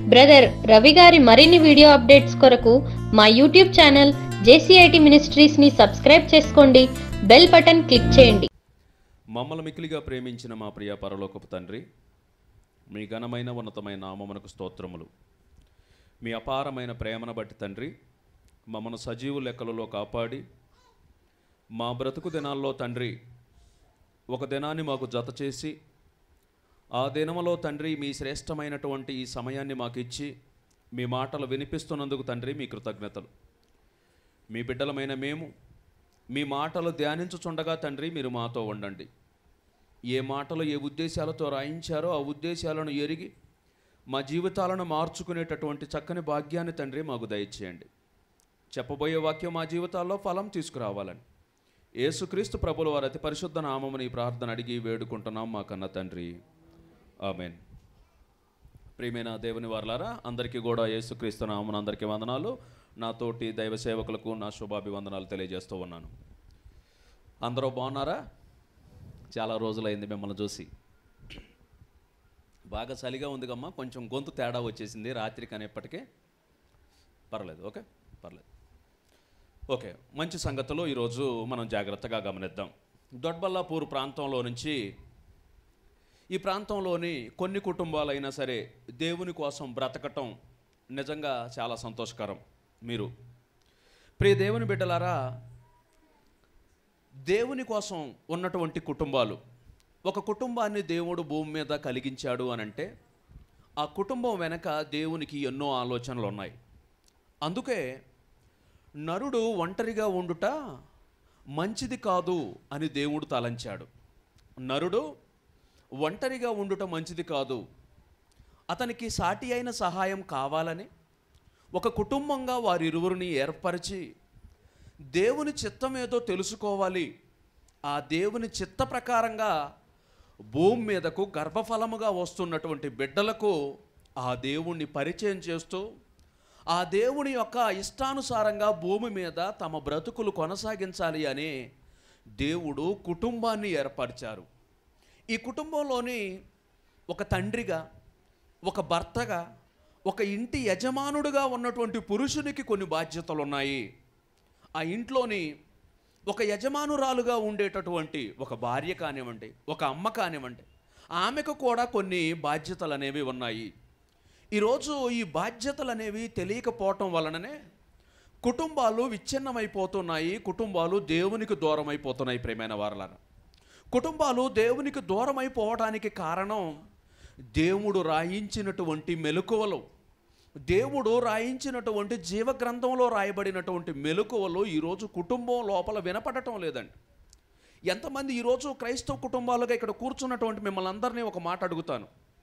Brother Ravi గారి మరిన్ని video updates కొరకు మా యూట్యూబ్ ఛానల్ జేసీఐటి మినిస్ట్రీస్ ని సబ్స్క్రైబ్ చేసుకోండి బెల్ బటన్ క్లిక్ చేయండి మమ్మల్ని మిక్కిలిగా ప్రేమించిన మా ప్రియ పరలోకపు తండ్రి మీ ఘనమైన ఉన్నతమైన నామమునకు స్తోత్రములు మీ అపారమైన ప్రేమను బట్టి తండ్రి మమ్మను సజీవు లెక్కలలో కాపాడి మా బ్రతుకు దినాల్లో తండ్రి ఒక దినాన్ని మాకు జత చేసి ఆ దినములో తండ్రి మీ శ్రేష్టమైనటువంటి ఈ సమయాన్ని మాకు ఇచ్చి మీ మాటలు వినిపిస్తున్నందుకు తండ్రి మీ కృతజ్ఞతలు మీ బిడ్డలమైన మేము మీ మాటలు ధ్యానించుచుండగా తండ్రి మీరు మాతో ఉండండి ఏ మాటలు ఏ ఉద్దేశాలతో రాయించారో ఆ ఉద్దేశాలను ఎరిగి మా జీవితాలను మార్చుకునేటటువంటి చక్కని భాగ్యాన్ని తండ్రి మాకు దయచేయండి చెప్పబోయే వాక్యం మా జీవితాల్లో ఫలం తీసుకురావాలని యేసుక్రీస్తు ప్రభుల వారి అతి పరిశుద్ధ నామముని ఈ ప్రార్థన అడిగి వేడుకుంటున్నాం మా కన్న తండ్రి ఆమెన్ ప్రియమైన దేవుని వారలారా అందరికీ కూడా యేసుక్రీస్తు నామమున అందరికీ వందనాలు నా తోటి దైవ సేవకులకు నా శుభాభివందనాలు తెలియజేస్తూ ఉన్నాను అందరూ బాగున్నారా చాలా రోజులైంది మిమ్మల్ని చూసి బాగా చలిగా ఉంది కమ్మా కొంచెం గొంతు తేడా వచ్చేసింది రాత్రికి అనేప్పటికీ పర్లేదు ఓకే పర్లేదు ఓకే మంచి సంగతులు ఈరోజు మనం జాగ్రత్తగా గమనిద్దాం దొడ్బల్లాపూర్ ప్రాంతంలో నుంచి ఈ ప్రాంతంలోని కొన్ని కుటుంబాలైనా సరే దేవుని కోసం బ్రతకటం నిజంగా చాలా సంతోషకరం మీరు ప్రియ దేవుని బిడ్డలారా దేవుని కోసం ఉన్నటువంటి కుటుంబాలు ఒక కుటుంబాన్ని దేవుడు భూమి మీద కలిగించాడు అని అంటే ఆ కుటుంబం వెనక దేవునికి ఎన్నో ఆలోచనలు ఉన్నాయి అందుకే నరుడు ఒంటరిగా ఉండుట మంచిది కాదు అని దేవుడు తలంచాడు నరుడు ఒంటరిగా ఉండుట మంచిది కాదు అతనికి సాటి అయిన సహాయం కావాలని ఒక కుటుంబంగా వారిరువురిని ఏర్పరిచి దేవుని చిత్తం ఏదో తెలుసుకోవాలి ఆ దేవుని చిత్త ప్రకారంగా భూమి మీదకు గర్భఫలముగా వస్తున్నటువంటి బిడ్డలకు ఆ దేవుణ్ణి పరిచయం చేస్తూ ఆ దేవుని యొక్క ఇష్టానుసారంగా భూమి మీద తమ బ్రతుకులు కొనసాగించాలి అని దేవుడు కుటుంబాన్ని ఏర్పరిచారు ఈ కుటుంబంలోని ఒక తండ్రిగా ఒక భర్తగా ఒక ఇంటి యజమానుడుగా ఉన్నటువంటి పురుషునికి కొన్ని బాధ్యతలు ఉన్నాయి ఆ ఇంట్లోని ఒక యజమానురాలుగా ఉండేటటువంటి ఒక భార్య కానివ్వండి ఒక అమ్మ కానివ్వండి ఆమెకు కూడా కొన్ని బాధ్యతలు అనేవి ఉన్నాయి ఈరోజు ఈ బాధ్యతలు అనేవి తెలియకపోవటం వలననే కుటుంబాలు విచ్ఛిన్నమైపోతున్నాయి కుటుంబాలు దేవునికి దూరం అయిపోతున్నాయి ప్రేమైన వారలారా కుటుంబాలు దేవునికి దూరం అయిపోవడానికి కారణం దేవుడు రాయించినటువంటి మెలకువలు దేవుడు రాయించినటువంటి జీవగ్రంథంలో రాయబడినటువంటి మెలకువలు ఈరోజు కుటుంబం లోపల వినపడటం లేదండి ఎంతమంది ఈరోజు క్రైస్తవ కుటుంబాలుగా ఇక్కడ కూర్చున్నటువంటి మిమ్మల్ని అందరినీ ఒక మాట అడుగుతాను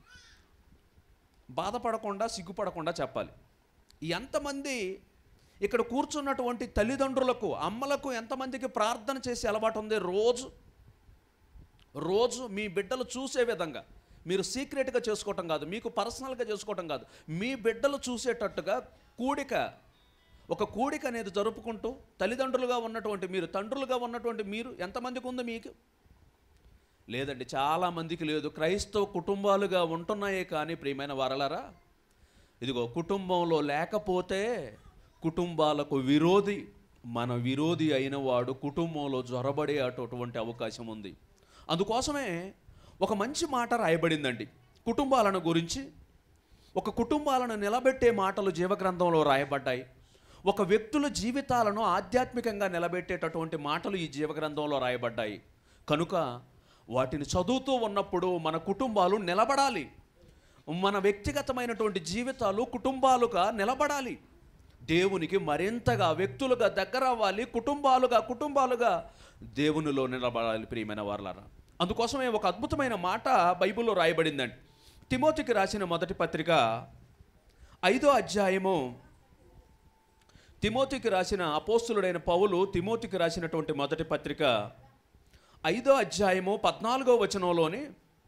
బాధపడకుండా సిగ్గుపడకుండా చెప్పాలి ఎంతమంది ఇక్కడ కూర్చున్నటువంటి తల్లిదండ్రులకు అమ్మలకు ఎంతమందికి ప్రార్థన చేసే అలవాటు ఉంది రోజు రోజు మీ బిడ్డలు చూసే విధంగా మీరు సీక్రెట్గా చేసుకోవటం కాదు మీకు పర్సనల్గా చేసుకోవటం కాదు మీ బిడ్డలు చూసేటట్టుగా కూడిక ఒక కూడిక అనేది జరుపుకుంటూ తల్లిదండ్రులుగా ఉన్నటువంటి మీరు తండ్రులుగా ఉన్నటువంటి మీరు ఎంతమందికి ఉంది మీకు లేదండి చాలామందికి లేదు క్రైస్తవ కుటుంబాలుగా ఉంటున్నాయే కానీ ప్రియమైన వారలారా ఇదిగో కుటుంబంలో లేకపోతే కుటుంబాలకు విరోధి మన విరోధి అయిన వాడు కుటుంబంలో జ్వరబడే అటువంటి అవకాశం ఉంది అందుకోసమే ఒక మంచి మాట రాయబడిందండి కుటుంబాలను గురించి ఒక కుటుంబాలను నిలబెట్టే మాటలు జీవగ్రంథంలో రాయబడ్డాయి ఒక వ్యక్తుల జీవితాలను ఆధ్యాత్మికంగా నిలబెట్టేటటువంటి మాటలు ఈ జీవగ్రంథంలో రాయబడ్డాయి కనుక వాటిని చదువుతూ ఉన్నప్పుడు మన కుటుంబాలు నిలబడాలి మన వ్యక్తిగతమైనటువంటి జీవితాలు కుటుంబాలుగా నిలబడాలి దేవునికి మరింతగా వ్యక్తులుగా దగ్గర అవ్వాలి కుటుంబాలుగా కుటుంబాలుగా దేవునిలో నిలబడాలి ప్రియమైన వారలారా అందుకోసమే ఒక అద్భుతమైన మాట బైబిల్లో రాయబడిందండి తిమోతికి రాసిన మొదటి పత్రిక ఐదో అధ్యాయము తిమోతికి రాసిన అపోస్తులుడైన పౌలు తిమోతికి రాసినటువంటి మొదటి పత్రిక ఐదో అధ్యాయము పద్నాలుగో వచనంలోని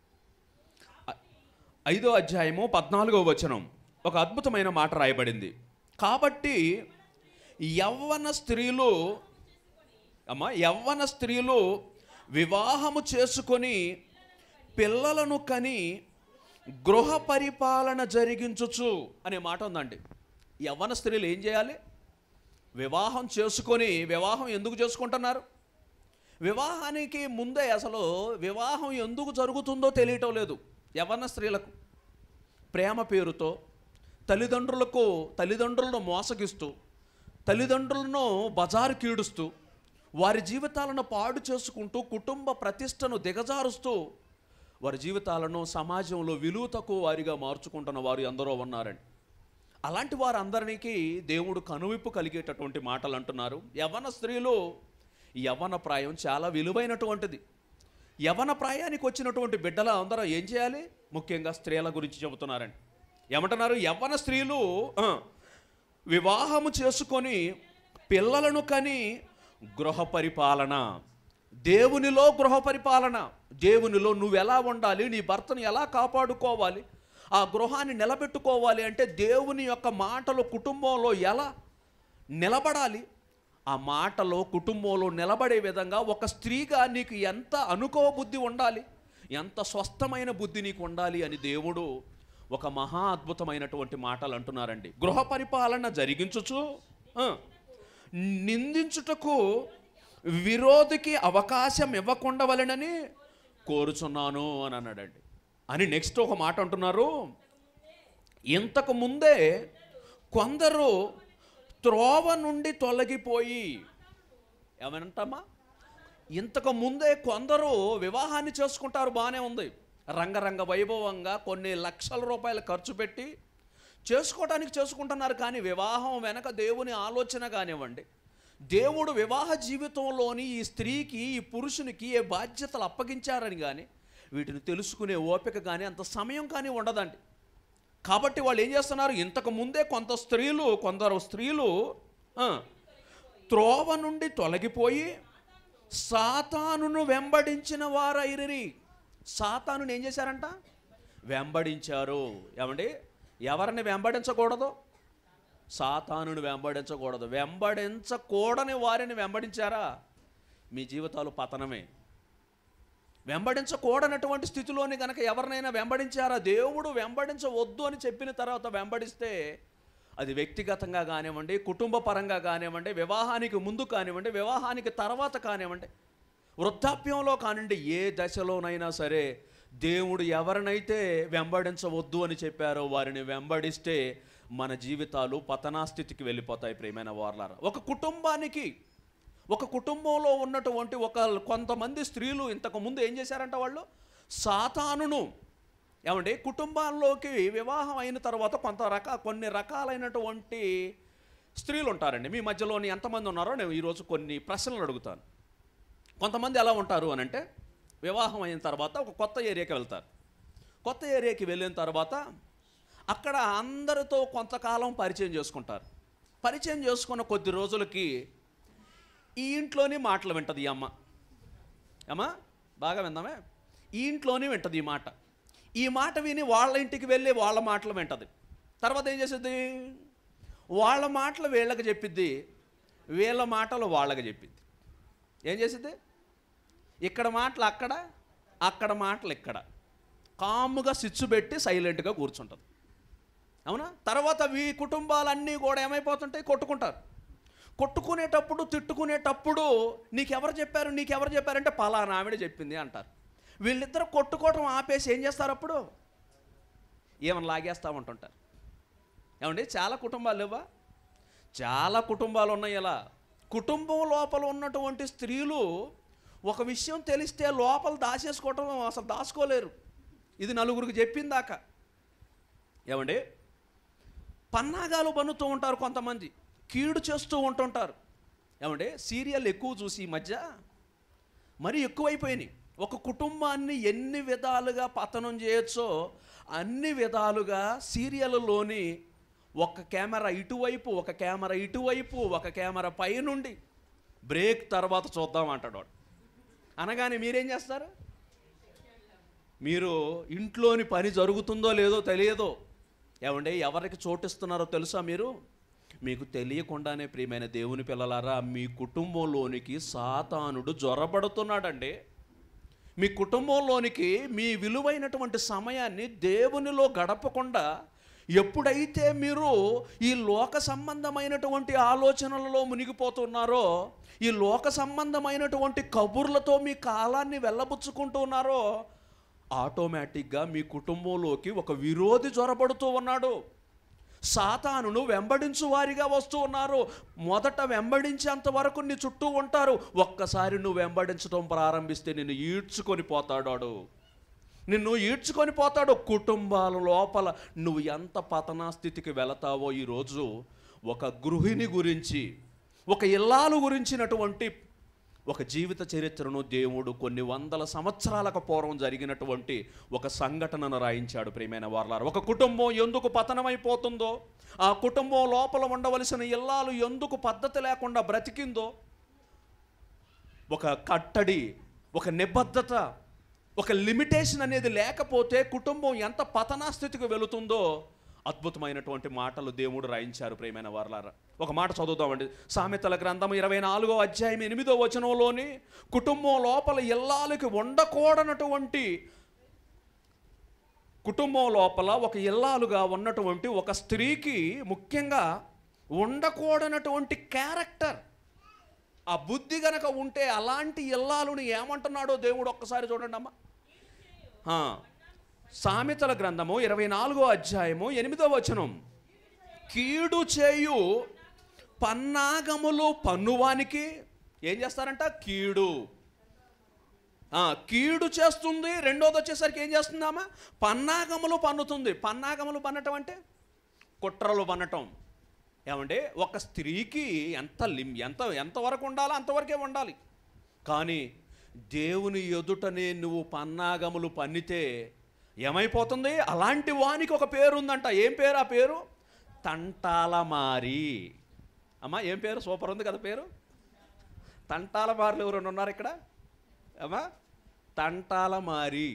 ఐదో అధ్యాయము పద్నాలుగో వచనం ఒక అద్భుతమైన మాట రాయబడింది కాబట్టి యవ్వన స్త్రీలు అమ్మ యవ్వన స్త్రీలు వివాహము చేసుకొని పిల్లలను కని గృహ పరిపాలన జరిగించుచు అనే మాట ఉందండి యవ్వన స్త్రీలు ఏం చేయాలి వివాహం చేసుకొని వివాహం ఎందుకు చేసుకుంటున్నారు వివాహానికి ముందే అసలు వివాహం ఎందుకు జరుగుతుందో తెలియటం లేదు యవ్వన స్త్రీలకు ప్రేమ పేరుతో తల్లిదండ్రులకు తల్లిదండ్రులను మోసగిస్తూ తల్లిదండ్రులను బజారు కీడుస్తూ వారి జీవితాలను పాడు చేసుకుంటూ కుటుంబ ప్రతిష్టను దిగజారుస్తూ వారి జీవితాలను సమాజంలో విలువ తక్కువ వారిగా మార్చుకుంటున్న వారు ఎందరో ఉన్నారండి అలాంటి వారందరికీ దేవుడు కనువిప్పు కలిగేటటువంటి మాటలు అంటున్నారు యవ్వన స్త్రీలు యవ్వన ప్రాయం చాలా విలువైనటువంటిది యవ్వన ప్రాయానికి వచ్చినటువంటి బిడ్డల అందరూ ఏం చేయాలి ముఖ్యంగా స్త్రీల గురించి చెబుతున్నారండి ఏమంటున్నారు యవ్వన స్త్రీలు ఆ, వివాహము చేసుకొని పిల్లలను కని గృహ పరిపాలన దేవునిలో గృహ పరిపాలన దేవునిలో నువ్వు ఎలా ఉండాలి నీ భర్తను ఎలా కాపాడుకోవాలి ఆ గృహాన్ని నిలబెట్టుకోవాలి అంటే దేవుని యొక్క మాటలు కుటుంబంలో ఎలా నిలబడాలి ఆ మాటలో కుటుంబంలో నిలబడే విధంగా ఒక స్త్రీగా నీకు ఎంత అనుకో బుద్ధి ఉండాలి ఎంత స్వస్థమైన బుద్ధి నీకు ఉండాలి అని దేవుడు ఒక మహా అద్భుతమైనటువంటి మాటలు అంటున్నారండి గృహ పరిపాలన జరిగించుచు ఆ, నిందించుటకు విరోధికి అవకాశం ఇవ్వకుండా వలనని కోరుచున్నాను అని అన్నాడండి అని నెక్స్ట్ ఒక మాట అంటున్నారు ఇంతకు ముందే కొందరు త్రోవ నుండి తొలగిపోయి ఏమనంటామా ఇంతకు ముందే కొందరు వివాహాన్ని చేసుకుంటారు బాగానే ఉంది రంగరంగ వైభవంగా కొన్ని లక్షల రూపాయలు ఖర్చు పెట్టి చేసుకోవడానికి చేసుకుంటున్నారు కానీ వివాహం వెనక దేవుని ఆలోచన కానివ్వండి దేవుడు వివాహ జీవితంలోని ఈ స్త్రీకి ఈ పురుషునికి ఏ బాధ్యతలు అప్పగించారని కానీ వీటిని తెలుసుకునే ఓపిక కానీ అంత సమయం కానీ ఉండదండి కాబట్టి వాళ్ళు ఏం చేస్తున్నారు ఇంతకు ముందే కొంత స్త్రీలు కొందరు స్త్రీలు ఆ, త్రోవ నుండి తొలగిపోయి సాతానును వెంబడించిన వారైరి సాతానుని ఏం చేశారంట వెంబడించారు ఏమండి ఎవరిని వెంబడించకూడదు సాతానుని వెంబడించకూడదు వెంబడించకూడని వారిని వెంబడించారా మీ జీవితాలు పతనమే వెంబడించకూడనటువంటి స్థితిలోని కనుక ఎవరినైనా వెంబడించారా దేవుడు వెంబడించవద్దు అని చెప్పిన తర్వాత వెంబడిస్తే అది వ్యక్తిగతంగా కానివ్వండి కుటుంబ పరంగా కానివ్వండి వివాహానికి ముందు కానివ్వండి వివాహానికి తర్వాత కానివ్వండి వృద్ధాప్యంలో కానివ్వండి ఏ దశలోనైనా సరే దేవుడు ఎవరినైతే వెంబడించవద్దు అని చెప్పారో వారిని వెంబడిస్తే మన జీవితాలు పతనా స్థితికి వెళ్ళిపోతాయి ప్రియమైన వార్లారా ఒక కుటుంబానికి ఒక కుటుంబంలో ఉన్నటువంటి ఒక కొంతమంది స్త్రీలు ఇంతకు ముందు ఏం చేశారంట వాళ్ళు సాతానును ఏమండి కుటుంబాల్లోకి వివాహం అయిన తర్వాత కొంత రక కొన్ని రకాలైనటువంటి స్త్రీలు ఉంటారండి మీ మధ్యలోని ఎంతమంది ఉన్నారో నేను ఈరోజు కొన్ని ప్రశ్నలు అడుగుతాను కొంతమంది ఎలా ఉంటారు అని అంటే వివాహం అయిన తర్వాత ఒక కొత్త ఏరియాకి వెళ్తారు కొత్త ఏరియాకి వెళ్ళిన తర్వాత అక్కడ అందరితో కొంతకాలం పరిచయం చేసుకుంటారు పరిచయం చేసుకున్న కొద్ది రోజులకి ఈ ఇంట్లోనే మాటలు వింటది ఈ అమ్మ అమ్మ బాగా విందామే ఈ ఇంట్లోనే వింటది ఈ మాట ఈ మాట విని వాళ్ళ ఇంటికి వెళ్ళి వాళ్ళ మాటలు వింటది తర్వాత ఏం చేస్తుంది వాళ్ళ మాటలు వీళ్ళకి చెప్పిద్ది వీళ్ళ మాటలు వాళ్ళకి చెప్పిద్ది ఏం చేసిద్ది ఇక్కడ మాటలు అక్కడ అక్కడ మాటలు ఇక్కడ కాముగా సిచ్చు పెట్టి సైలెంట్గా కూర్చుంటుంది అవునా తర్వాత వీ కుటుంబాలన్నీ కూడా ఏమైపోతుంటాయి కొట్టుకుంటారు కొట్టుకునేటప్పుడు తిట్టుకునేటప్పుడు నీకెవరు చెప్పారు నీకెవరు చెప్పారంటే పలానా ఆవిడ చెప్పింది అంటారు వీళ్ళిద్దరు కొట్టుకోవటం ఆపేసి ఏం చేస్తారు అప్పుడు ఏమని లాగేస్తా ఉంటుంటారు ఏమండి చాలా కుటుంబాలు లేవా చాలా కుటుంబాలు ఉన్నాయి ఇలా కుటుంబం లోపల ఉన్నటువంటి స్త్రీలు ఒక విషయం తెలిస్తే లోపల దాచేసుకోవటం అసలు దాచుకోలేరు ఇది నలుగురికి చెప్పిందాక ఏమండి పన్నాగాలు పన్నుతూ ఉంటారు కొంతమంది కీడు చేస్తూ ఉంటుంటారు ఏమంటే సీరియల్ ఎక్కువ చూసి ఈ మధ్య మరీ ఎక్కువైపోయినాయి ఒక కుటుంబాన్ని ఎన్ని విధాలుగా పతనం చేయొచ్చో అన్ని విధాలుగా సీరియల్లోని ఒక కెమెరా ఇటువైపు ఒక కెమెరా ఇటువైపు ఒక కెమెరా పైనుండి బ్రేక్ తర్వాత చూద్దాం అంటాడు వాడు అనగానే మీరేం చేస్తారు మీరు ఇంట్లోని పని జరుగుతుందో లేదో తెలియదో ఏమండి ఎవరికి చోటిస్తున్నారో తెలుసా మీరు మీకు తెలియకుండానే ప్రియమైన దేవుని పిల్లలారా మీ కుటుంబంలోనికి సాతానుడు జ్వరబడుతున్నాడండి మీ కుటుంబంలోనికి మీ విలువైనటువంటి సమయాన్ని దేవునిలో గడపకుండా ఎప్పుడైతే మీరు ఈ లోక సంబంధమైనటువంటి ఆలోచనలలో మునిగిపోతున్నారో ఈ లోక సంబంధమైనటువంటి కబుర్లతో మీ కాలాన్ని వెళ్ళబుచ్చుకుంటున్నారో ఆటోమేటిక్గా మీ కుటుంబంలోకి ఒక విరోధి జ్వరబడుతూ ఉన్నాడు సాతానును వెంబడించు వారిగా వస్తూ ఉన్నారు మొదట వెంబడించేంత వరకు నీ చుట్టూ ఉంటారు ఒక్కసారి నువ్వు వెంబడించడం ప్రారంభిస్తే నిన్ను ఈడ్చుకొని పోతాడు వాడు. నిన్ను ఈడ్చుకొని పోతాడు కుటుంబాల లోపల నువ్వు ఎంత పతనా స్థితికి వెళతావో ఈరోజు ఒక గృహిణి గురించి ఒక ఇల్లాలు గురించినటువంటి ఒక జీవిత చరిత్రను దేవుడు కొన్ని వందల సంవత్సరాలకు పూర్వం జరిగినటువంటి ఒక సంఘటనను రాయించాడు ప్రియమైన వార్లారు ఒక కుటుంబం ఎందుకు పతనమైపోతుందో ఆ కుటుంబం లోపల ఉండవలసిన ఇల్లాలు ఎందుకు పద్ధతి లేకుండా బ్రతికిందో ఒక కట్టడి ఒక నిబద్ధత ఒక లిమిటేషన్ అనేది లేకపోతే కుటుంబం ఎంత పతనా స్థితికి వెళుతుందో అద్భుతమైనటువంటి మాటలు దేవుడు రాయించారు ప్రేమైన వారలారా ఒక మాట చదువుదామండి సామెతల గ్రంథం ఇరవై నాలుగో అధ్యాయం ఎనిమిదో వచనంలోని కుటుంబం లోపల ఇల్లాలకి ఉండకూడనటువంటి కుటుంబం లోపల ఒక ఇల్లాలుగా ఉన్నటువంటి ఒక స్త్రీకి ముఖ్యంగా ఉండకూడనటువంటి క్యారెక్టర్ ఆ బుద్ధి గనక ఉంటే అలాంటి ఇల్లాలుని ఏమంటున్నాడో దేవుడు ఒక్కసారి చూడండి అమ్మా ఆ, సామెతల గ్రంథము ఇరవై నాలుగో అధ్యాయము ఎనిమిదో వచనం కీడు చేయు పన్నాగములు పన్నువానికి ఏం చేస్తారంట కీడు ఆ, కీడు చేస్తుంది రెండోది వచ్చేసరికి ఏం చేస్తుందామా పన్నాగములు పన్నుతుంది పన్నాగములు పన్నటం అంటే కుట్రలు పన్నటం ఏమంటే ఒక స్త్రీకి ఎంత లిమ్ ఎంత ఎంతవరకు ఉండాలో అంతవరకే ఉండాలి కానీ దేవుని ఎదుటనే నువ్వు పన్నాగములు పన్నితే ఏమైపోతుంది అలాంటి వానికి ఒక పేరు ఉందంట ఏం పేరు ఆ పేరు తంటాలమారి అమ్మా ఏం పేరు సూపర్ ఉంది కదా పేరు తంటాలమారులు ఎవరైనా ఉన్నారు ఇక్కడ అమ్మా తంటాలమారి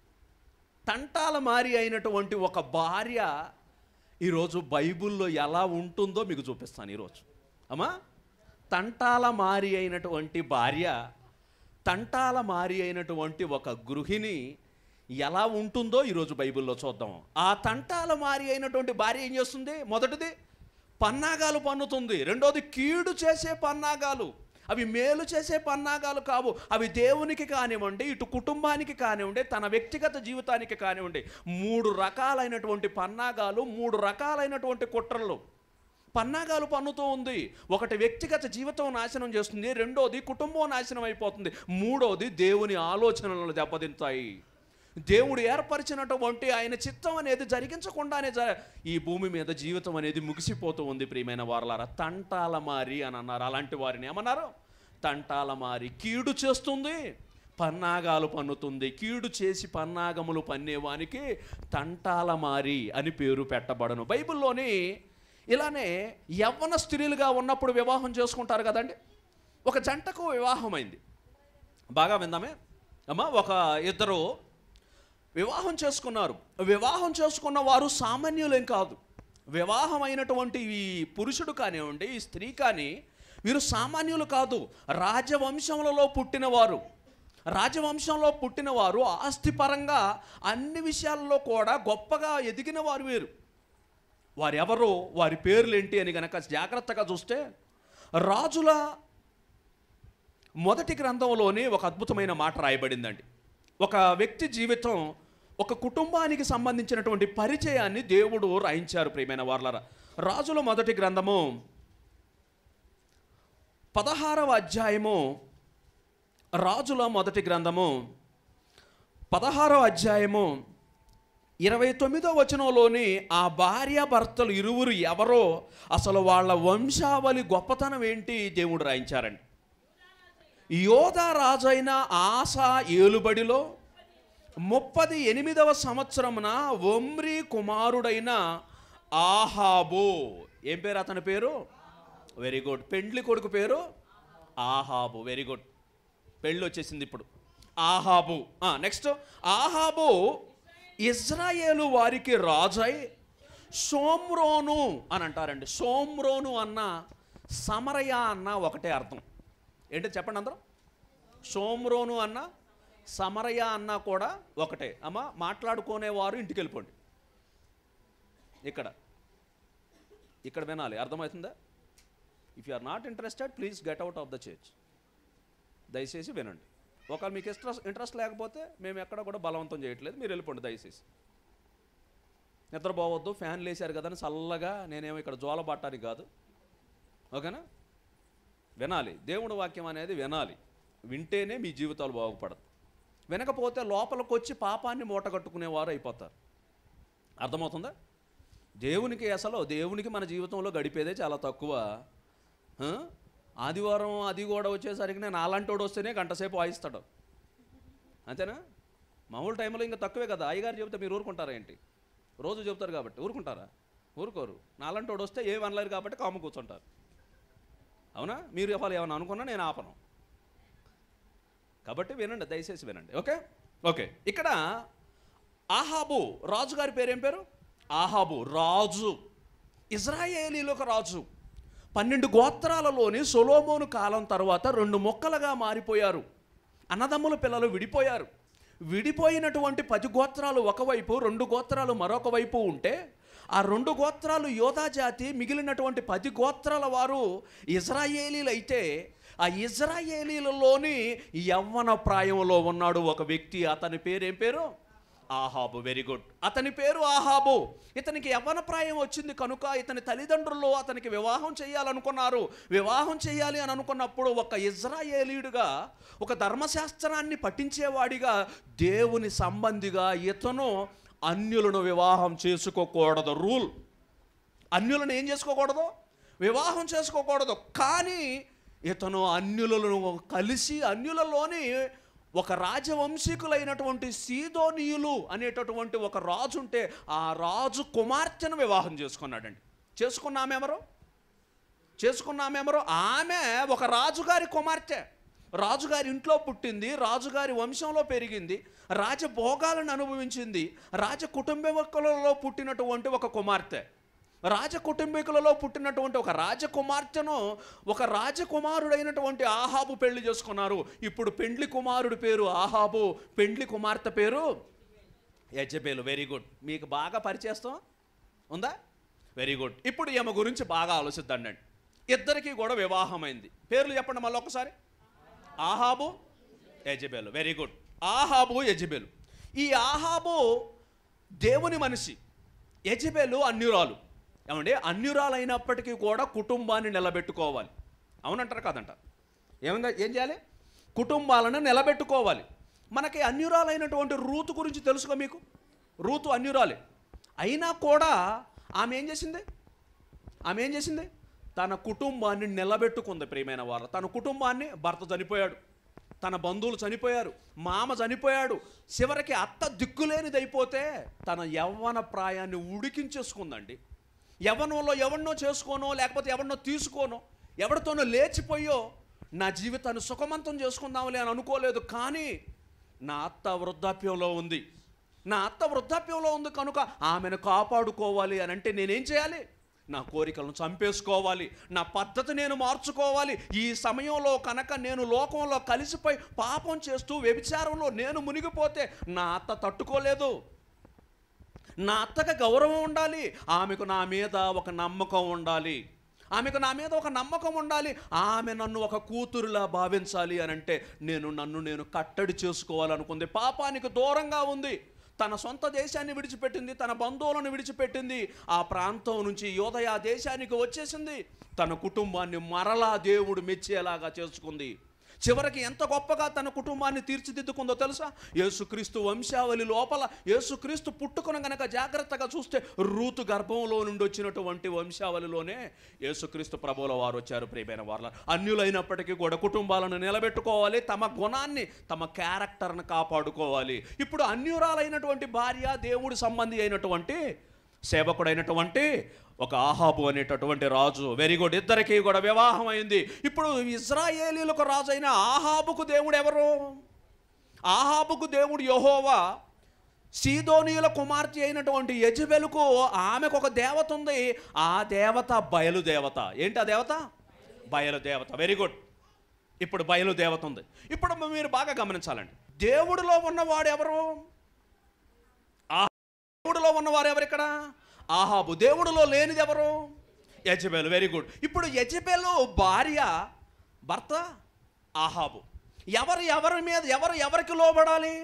తంటాలమారి అయినటువంటి ఒక భార్య ఈరోజు బైబిల్లో ఎలా ఉంటుందో మీకు చూపిస్తాను ఈరోజు అమ్మా తంటాల మారి అయినటువంటి భార్య తంటాల మారి అయినటువంటి ఒక గృహిణి ఎలా ఉంటుందో ఈరోజు బైబిల్లో చూద్దాం ఆ తంటాల మారి అయినటువంటి భార్య ఏం చేస్తుంది మొదటిది పన్నాగాలు పన్నుతుంది రెండోది కీడు చేసే పన్నాగాలు అవి మేలు చేసే పన్నాగాలు కావు అవి దేవునికి కానివ్వండి ఇటు కుటుంబానికి కానివ్వండి తన వ్యక్తిగత జీవితానికి కానివ్వండి మూడు రకాలైనటువంటి పన్నాగాలు మూడు రకాలైనటువంటి కుట్రలు పన్నాగాలు పన్నుతూ ఉంది ఒకటి వ్యక్తిగత జీవితం నాశనం చేస్తుంది రెండోది కుటుంబం నాశనం అయిపోతుంది మూడోది దేవుని ఆలోచనలను దెబ్బతింటాయి దేవుడు ఏర్పరిచినటువంటి ఆయన చిత్తం అనేది జరిగించకుండానే జ ఈ భూమి మీద జీవితం అనేది ముగిసిపోతూ ఉంది ప్రియమైన వారలారా తంటాల మారి అని అన్నారు అలాంటి వారిని ఏమన్నారు తంటాల మారి కీడు చేస్తుంది పన్నాగాలు పన్నుతుంది కీడు చేసి పన్నాగములు పన్నేవానికి తంటాల మారి అని పేరు పెట్టబడను బైబిల్లోని ఇలానే యవ్వన స్త్రీలుగా ఉన్నప్పుడు వివాహం చేసుకుంటారు కదండి ఒక జంటకు వివాహమైంది బాగా విందామే అమ్మా ఒక ఇద్దరు వివాహం చేసుకున్నారు వివాహం చేసుకున్న వారు సామాన్యులేం కాదు వివాహం అయినటువంటి ఈ పురుషుడు కానివ్వండి ఈ స్త్రీ కానీ వీరు సామాన్యులు కాదు రాజవంశములలో పుట్టినవారు రాజవంశంలో పుట్టినవారు ఆస్తిపరంగా అన్ని విషయాల్లో కూడా గొప్పగా ఎదిగిన వారు వీరు వారెవరో వారి పేర్లేంటి అని గనక జాగ్రత్తగా చూస్తే రాజుల మొదటి గ్రంథంలోనే ఒక అద్భుతమైన మాట రాయబడిందండి ఒక వ్యక్తి జీవితం ఒక కుటుంబానికి సంబంధించినటువంటి పరిచయాన్ని దేవుడు రాయించారు ప్రియమైన వార్లరా రాజుల మొదటి గ్రంథము పదహారవ అధ్యాయము రాజుల మొదటి గ్రంథము పదహారవ అధ్యాయము ఇరవై తొమ్మిదో వచనంలోని ఆ భార్య భర్తలు ఇరువురు ఎవరో అసలు వాళ్ళ వంశావళి గొప్పతనం ఏంటి దేవుడు రాయించారండి యోధా రాజైన ఆసా ఏలుబడిలో ముప్పది ఎనిమిదవ సంవత్సరమున ఒమ్రి కుమారుడైన ఆహాబు ఏం పేరు అతని పేరు వెరీ గుడ్ పెండ్లి కొడుకు పేరు ఆహాబు వెరీ గుడ్ పెళ్ళి వచ్చేసింది ఇప్పుడు ఆహాబు నెక్స్ట్ ఆహాబు ఇజ్రాయేలు వారికి రాజై సోమ్రోను అని అంటారండి సోమ్రోను అన్న సమరయ అన్న ఒకటే అర్థం ఏంటో చెప్పండి అందరం సోమ్రోను అన్న సమరయ అన్నా కూడా ఒకటే అమ్మ మాట్లాడుకునేవారు ఇంటికి వెళ్ళిపోండి ఇక్కడ ఇక్కడ వినాలి అర్థమవుతుందా if you are not interested please get out of the church దయచేసి వినండి ఒకవేళ మీకు ఇంట్రెస్ట్ ఇంట్రెస్ట్ లేకపోతే మేము ఎక్కడ కూడా బలవంతం చేయట్లేదు మీరు వెళ్ళిపోండి దయచేసి నిద్రపోవద్దు ఫ్యాన్లు వేసారు కదా అని చల్లగా నేనేమో ఇక్కడ జోలబట్టానికి కాదు ఓకేనా వినాలి దేవుడి వాక్యం అనేది వినాలి వింటేనే మీ జీవితాలు బాగుపడదు వినకపోతే లోపలికి వచ్చి పాపాన్ని మూటగట్టుకునేవారు అయిపోతారు అర్థమవుతుందా దేవునికి అసలు దేవునికి మన జీవితంలో గడిపేదే చాలా తక్కువ ఆ? ఆదివారం అది కూడా వచ్చేసరికి నేను అలాంటోడు వస్తేనే గంటసేపు వాయిస్తాడు అంతేనా మామూలు టైంలో ఇంకా తక్కువే కదా అయ్యగారు చెబితే మీరు ఊరుకుంటారా ఏంటి రోజు చెబుతారు కాబట్టి ఊరుకుంటారా ఊరుకోరు నాలంటోడు వస్తే ఏం అనలేరు కాబట్టి కాము కూర్చుంటారు అవునా మీరు ఇవాళ ఏమైనా అనుకున్నా నేను ఆపను కాబట్టి వినండి దయచేసి వినండి ఓకే ఓకే ఇక్కడ ఆహాబు రాజు గారి పేరు ఏం పేరు ఆహాబు రాజు ఇజ్రాయేలీలకు రాజు పన్నెండు గోత్రాలలోని సొలోమోను కాలం తర్వాత రెండు మొక్కలుగా మారిపోయారు అన్నదమ్ముల పిల్లలు విడిపోయారు విడిపోయినటువంటి పది గోత్రాలు ఒకవైపు రెండు గోత్రాలు మరొక వైపు ఉంటే ఆ రెండు గోత్రాలు యోధా జాతి మిగిలినటువంటి పది గోత్రాల వారు ఇజ్రాయేలీలు అయితే ఆ ఇజ్రాయేలీలలోని యవ్వన ప్రాయంలో ఉన్నాడు ఒక వ్యక్తి అతని పేరు ఏం పేరు ఆహాబు వెరీ గుడ్ అతని పేరు ఆహాబు ఇతనికి యవ్వన ప్రాయం వచ్చింది కనుక ఇతని తల్లిదండ్రులు అతనికి వివాహం చేయాలనుకున్నారు వివాహం చేయాలి అని అనుకున్నప్పుడు ఒక ఇజ్రాయేలీయుడుగా ఒక ధర్మశాస్త్రాన్ని పఠించేవాడిగా దేవుని సంబంధిగా ఇతను అన్యులను వివాహం చేసుకోకూడదు రూల్ అన్యులను ఏం చేసుకోకూడదు వివాహం చేసుకోకూడదు కానీ ఇతను అన్యులను కలిసి అన్యులలోని ఒక రాజవంశీకులైనటువంటి సీదోనీయులు అనేటటువంటి ఒక రాజు ఉంటే ఆ రాజు కుమార్తెను వివాహం చేసుకున్నాడండి చేసుకున్నామెవరు చేసుకున్నామెవరు ఆమె ఒక రాజుగారి కుమార్తె రాజుగారి ఇంట్లో పుట్టింది రాజుగారి వంశంలో పెరిగింది రాజభోగాలను అనుభవించింది రాజ కుటుంబీకులలో పుట్టినటువంటి ఒక కుమార్తె రాజ కుటుంబీకులలో పుట్టినటువంటి ఒక రాజకుమార్తెను ఒక రాజకుమారుడైనటువంటి ఆహాబు పెళ్లి చేసుకున్నారు ఇప్పుడు పెండ్లి కుమారుడి పేరు ఆహాబు పెండ్లి కుమార్తె పేరు యజబేలు వెరీ గుడ్ మీకు బాగా పరిచేస్తాం ఉందా వెరీ గుడ్ ఇప్పుడు ఈమె గురించి బాగా ఆలోచిద్దండి ఇద్దరికి కూడా వివాహమైంది పేర్లు చెప్పండి మళ్ళీ ఒకసారి ఆహాబు యజబేలు వెరీ గుడ్ ఆహాబు యజబేలు ఈ ఆహాబు దేవుని మనిషి యజబేలు అన్యురాలు ఏమండి అన్యురాలైనప్పటికీ కూడా కుటుంబాన్ని నిలబెట్టుకోవాలి అవునంటారు కాదంటారు ఏమంగా ఏం చేయాలి కుటుంబాలను నిలబెట్టుకోవాలి మనకి అన్యురాలైనటువంటి రూతు గురించి తెలుసుకో మీకు రూతు అన్యురాలే అయినా కూడా ఆమె ఏం చేసింది ఆమె ఏం చేసింది తన కుటుంబాన్ని నిలబెట్టుకుంది ప్రియమైన వారు తన కుటుంబాన్ని భర్త చనిపోయాడు తన బంధువులు చనిపోయారు మామ చనిపోయాడు చివరికి అత్త దిక్కులేనిది అయిపోతే తన యవ్వన ప్రాయాన్ని ఉడికించేసుకుందండి యవ్వనంలో ఎవరినో చేసుకోనో లేకపోతే ఎవరినో తీసుకోనో ఎవరితోనో లేచిపోయో నా జీవితాన్ని సుఖమంతం చేసుకుందాంలే అని అనుకోలేదు కానీ నా అత్త వృద్ధాప్యంలో ఉంది నా అత్త వృద్ధాప్యంలో ఉంది కనుక ఆమెను కాపాడుకోవాలి అని అంటే నేనేం చేయాలి నా కోరికలను చంపేసుకోవాలి నా పద్ధతి నేను మార్చుకోవాలి ఈ సమయంలో కనుక నేను లోకంలో కలిసిపోయి పాపం చేస్తూ వ్యభిచారంలో నేను మునిగిపోతే నా అత్త తట్టుకోలేదు నా అత్తకి గౌరవం ఉండాలి ఆమెకు నా మీద ఒక నమ్మకం ఉండాలి ఆమెకు నా మీద ఒక నమ్మకం ఉండాలి ఆమె నన్ను ఒక కూతురులా భావించాలి అని అంటే నేను నన్ను నేను కట్టడి చేసుకోవాలనుకుంది పాపానికి దూరంగా ఉంది తన సొంత దేశాన్ని విడిచిపెట్టింది తన బంధువులను విడిచిపెట్టింది ఆ ప్రాంతం నుంచి యోదయ దేశానికి వచ్చేసింది తన కుటుంబాన్ని మరలా దేవుడు మెచ్చేలాగా చేసుకుంది చివరికి ఎంత గొప్పగా తన కుటుంబాన్ని తీర్చిదిద్దుకుందో తెలుసా యేసుక్రీస్తు వంశావళి లోపల యేసుక్రీస్తు పుట్టుకుని గనక జాగ్రత్తగా చూస్తే రూతు గర్భంలో నుండి వచ్చినటువంటి వంశావళిలోనే యేసుక్రీస్తు ప్రభువుల వారు వచ్చారు ప్రియమైన వారు అన్యులైనప్పటికీ కూడా కుటుంబాలను నిలబెట్టుకోవాలి తమ గుణాన్ని తమ క్యారెక్టర్ను కాపాడుకోవాలి ఇప్పుడు అన్యురాలైనటువంటి భార్య దేవుడి సంబంధి అయినటువంటి సేవకుడైనటువంటి ఒక ఆహాబు అనేటటువంటి రాజు వెరీ గుడ్ ఇద్దరికి కూడా వివాహం అయింది ఇప్పుడు ఇజ్రాయేలీలకు రాజు అయిన ఆహాబుకు దేవుడు ఎవరు ఆహాబుకు దేవుడు యహోవా సీదోనీయుల కుమార్తె అయినటువంటి యజబెలుకు ఆమెకు ఒక దేవత ఉంది ఆ దేవత బయలుదేవత ఏంటి ఆ దేవత బయలుదేవత వెరీ గుడ్ ఇప్పుడు బయలుదేవత ఉంది ఇప్పుడు మీరు బాగా గమనించాలండి దేవుడిలో ఉన్నవాడు ఎవరు ఆ దేవుడిలో ఉన్నవారు ఎవరు ఇక్కడ ఆహాబు దేవుడిలో లేనిది ఎవరు యజబేలు వెరీ గుడ్ ఇప్పుడు యజబేలు భార్య భర్త ఆహాబు ఎవరు ఎవరి మీద ఎవరు ఎవరికి లోబడాలి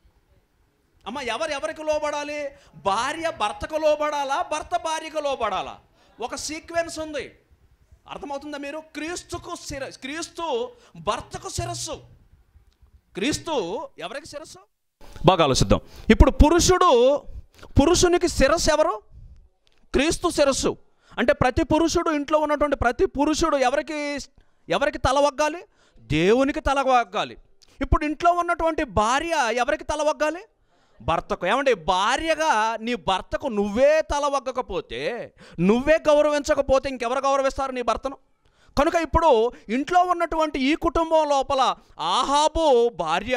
అమ్మ ఎవరు ఎవరికి లోబడాలి భార్య భర్తకు లోబడాలా భర్త భార్యకు లోబడాలా ఒక సీక్వెన్స్ ఉంది అర్థమవుతుందా మీరు క్రీస్తుకు శిర క్రీస్తు భర్తకు శిరస్సు క్రీస్తు ఎవరికి శిరస్సు బాగా ఆలోచిద్దాం ఇప్పుడు పురుషుడు పురుషునికి శిరస్సు ఎవరు క్రీస్తు శిరస్సు అంటే ప్రతి పురుషుడు ఇంట్లో ఉన్నటువంటి ప్రతి పురుషుడు ఎవరికి ఎవరికి తల వగ్గాలి దేవునికి తల వగ్గాలి ఇప్పుడు ఇంట్లో ఉన్నటువంటి భార్య ఎవరికి తల వగ్గాలి భర్తకు ఏమంటే భార్యగా నీ భర్తకు నువ్వే తల వగ్గకపోతే నువ్వే గౌరవించకపోతే ఇంకెవరు గౌరవిస్తారు నీ భర్తను కనుక ఇప్పుడు ఇంట్లో ఉన్నటువంటి ఈ కుటుంబం లోపల ఆహాబు భార్య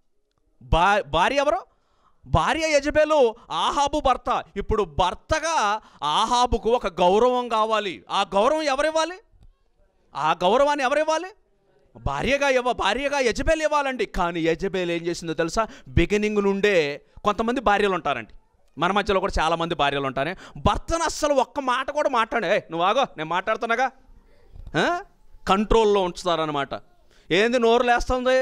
భా భార్య ఎవరు భార్య యజబేలు ఆహాబు భర్త ఇప్పుడు భర్తగా ఆహాబుకు ఒక గౌరవం కావాలి ఆ గౌరవం ఎవరివ్వాలి ఆ గౌరవాన్ని ఎవరివ్వాలి భార్యగా ఇవ్వ భార్యగా యజబేలు ఇవ్వాలండి కానీ యజబేలు ఏం చేసిందో తెలుసా బిగినింగ్ నుండే కొంతమంది భార్యలు ఉంటారండి మన మధ్యలో కూడా చాలామంది భార్యలు ఉంటారే భర్తను అస్సలు ఒక్క మాట కూడా మాట్లాడే "ఏయ్, నువ్వు ఆగో నేను మాట్లాడుతున్నాగా ఆ? కంట్రోల్లో ఉంచుతారనమాట ఏంది నోరు లేస్తుంది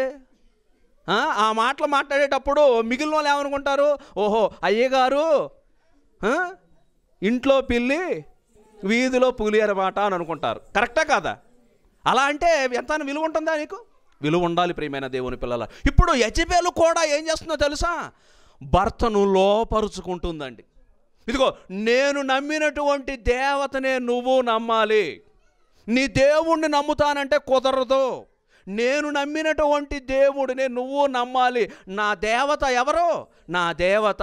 ఆ? ఆ మాటలు మాట్లాడేటప్పుడు మిగిలిన వాళ్ళు ఏమనుకుంటారు ఓహో అయ్యగారు ఆ? ఇంట్లో పిల్లి వీధిలో పులి అనమాట అని అనుకుంటారు కరెక్టా కాదా అలా అంటే ఎంత విలువ ఉంటుందా నీకు విలువ ఉండాలి ప్రియమైన దేవుని పిల్లల ఇప్పుడు యజబేలు కూడా ఏం చేస్తుందో తెలుసా భర్తను లోపరుచుకుంటుందండి ఇదిగో నేను నమ్మినటువంటి దేవతనే నువ్వు నమ్మాలి నీ దేవుణ్ణి నమ్ముతానంటే కుదరదు నేను నమ్మినటువంటి దేవుడిని నువ్వు నమ్మాలి నా దేవత ఎవరు నా దేవత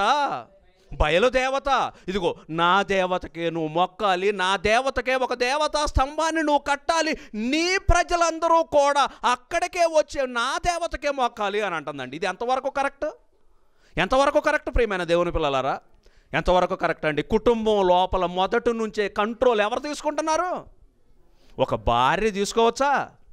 బయలుదేవత ఇదిగో నా దేవతకే నువ్వు మొక్కాలి నా దేవతకే ఒక దేవతా స్తంభాన్ని నువ్వు కట్టాలి నీ ప్రజలందరూ కూడా అక్కడికే వచ్చే నా దేవతకే మొక్కాలి అని అంటుందండి ఇది ఎంతవరకు కరెక్ట్ ఎంతవరకు కరెక్ట్ ప్రియమైన దేవుని పిల్లలారా ఎంతవరకు కరెక్ట్ అండి కుటుంబం లోపల మొదటి నుంచే కంట్రోల్ ఎవరు తీసుకుంటున్నారు ఒక భార్య తీసుకోవచ్చా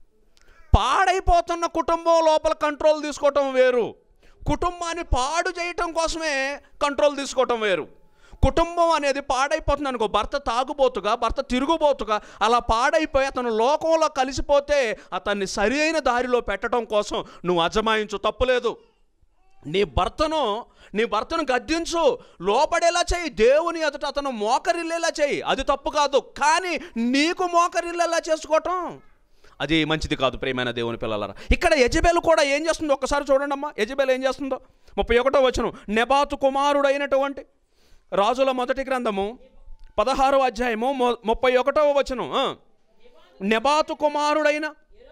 పాడైపోతున్న కుటుంబం లోపల కంట్రోల్ తీసుకోవటం వేరు కుటుంబాన్ని పాడు చేయటం కోసమే కంట్రోల్ తీసుకోవటం వేరు కుటుంబం అనేది పాడైపోతుంది అనుకో భర్త తాగుబోతుగా భర్త తిరుగుబోతుగా అలా పాడైపోయి అతను లోకంలో కలిసిపోతే అతన్ని సరి అయిన దారిలో పెట్టడం కోసం నువ్వు అజమాయించు తప్పులేదు నీ భర్తను నీ భర్తను గద్దించు లోపడేలా చేయి దేవుని ఎదుట అతను మోకరిల్లేలా చేయి అది తప్పు కాదు కానీ నీకు మోకరిల్లేలా చేసుకోవటం అది మంచిది కాదు ప్రేమైన దేవుని పిల్లలరా ఇక్కడ యజబేలు కూడా ఏం చేస్తుందో ఒక్కసారి చూడండి అమ్మా యజబేలు ఏం చేస్తుందో ముప్పై ఒకటో వచనం నెబాతు కుమారుడైనటువంటి రాజుల మొదటి గ్రంథము పదహారో అధ్యాయము మొ- ముప్పై ఒకటవ వచనం ఆ. నెబాతు కుమారుడైన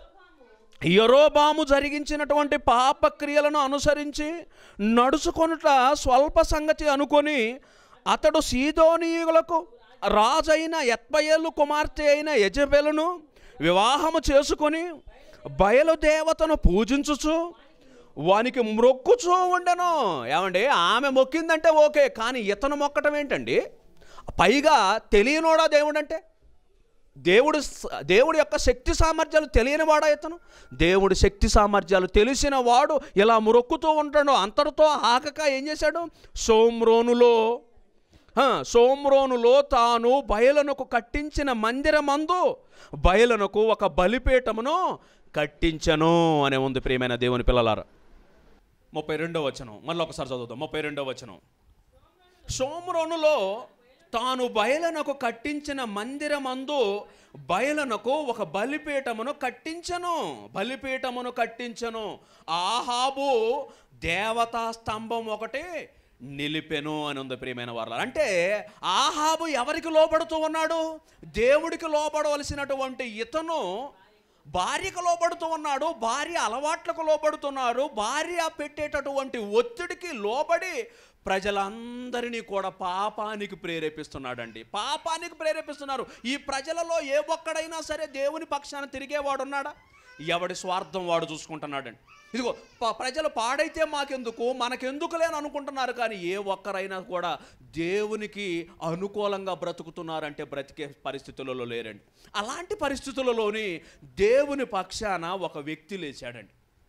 యరోబాము జరిగించినటువంటి పాపక్రియలను అనుసరించి నడుచుకొనుట స్వల్ప సంగతి అనుకొని అతడు సీదోనీయులకు రాజైన ఎత్బయేలు కుమార్తె అయిన యజబెలను వివాహము చేసుకొని బయలుదేవతను పూజించుచు వానికి మొక్కుచూ ఉండెను ఏమండి ఆమె మొక్కిందంటే ఓకే కానీ ఇతను మొక్కటం ఏంటండి పైగా తెలియనోడా దేవుడంటే దేవుడు స- దేవుడి యొక్క శక్తి సామర్థ్యాలు తెలియని వాడా ఇతను దేవుడి శక్తి సామర్థ్యాలు తెలిసిన వాడు ఇలా మొక్కుతూ ఉంటాడు అంతటితో ఆగక ఏం చేశాడు సోమ్రోనులో ఆ, సోమ్రోనులో తాను బయలనకు కట్టించిన మందిరమందు బయలనకు ఒక బలిపీఠమును కట్టించను అనే ఉంది ప్రియమైన దేవుని పిల్లలారా ముప్పై రెండో వచనం మళ్ళీ ఒకసారి చదువుతాం ముప్పై రెండో వచనం సోమరోనులో తాను బయలనకు కట్టించిన మందిరమందు బయలనకు ఒక బలిపీఠమును కట్టించను బలిపీఠమును కట్టించను ఆహాబు దేవతా స్తంభం ఒకటి నిలిపెను అని ఉంది ప్రియమైన వారు అంటే ఆహాబు ఎవరికి లోబడుతూ ఉన్నాడు దేవుడికి లోబడవలసినటువంటి ఇతను భార్యకు లోబడుతూ ఉన్నాడు భార్య అలవాట్లకు లోబడుతున్నారు భార్య పెట్టేటటువంటి ఒత్తిడికి లోబడి ప్రజలందరినీ కూడా పాపానికి ప్రేరేపిస్తున్నాడండి పాపానికి ప్రేరేపిస్తున్నారు ఈ ప్రజలలో ఏ ఒక్కడైనా సరే దేవుని పక్షాన తిరిగేవాడు ఉన్నాడా ఎవడి స్వార్థం వాడు చూసుకుంటున్నాడండి ఇదిగో ప- ప్రజలు పాడైతే మాకెందుకు మనకెందుకులే అని అనుకుంటున్నారు కానీ ఏ ఒక్కరైనా కూడా దేవునికి అనుకూలంగా బ్రతుకుతున్నారంటే బ్రతికే పరిస్థితులలో లేరండి అలాంటి పరిస్థితులలోని దేవుని పక్షాన ఒక వ్యక్తి లేచాడండి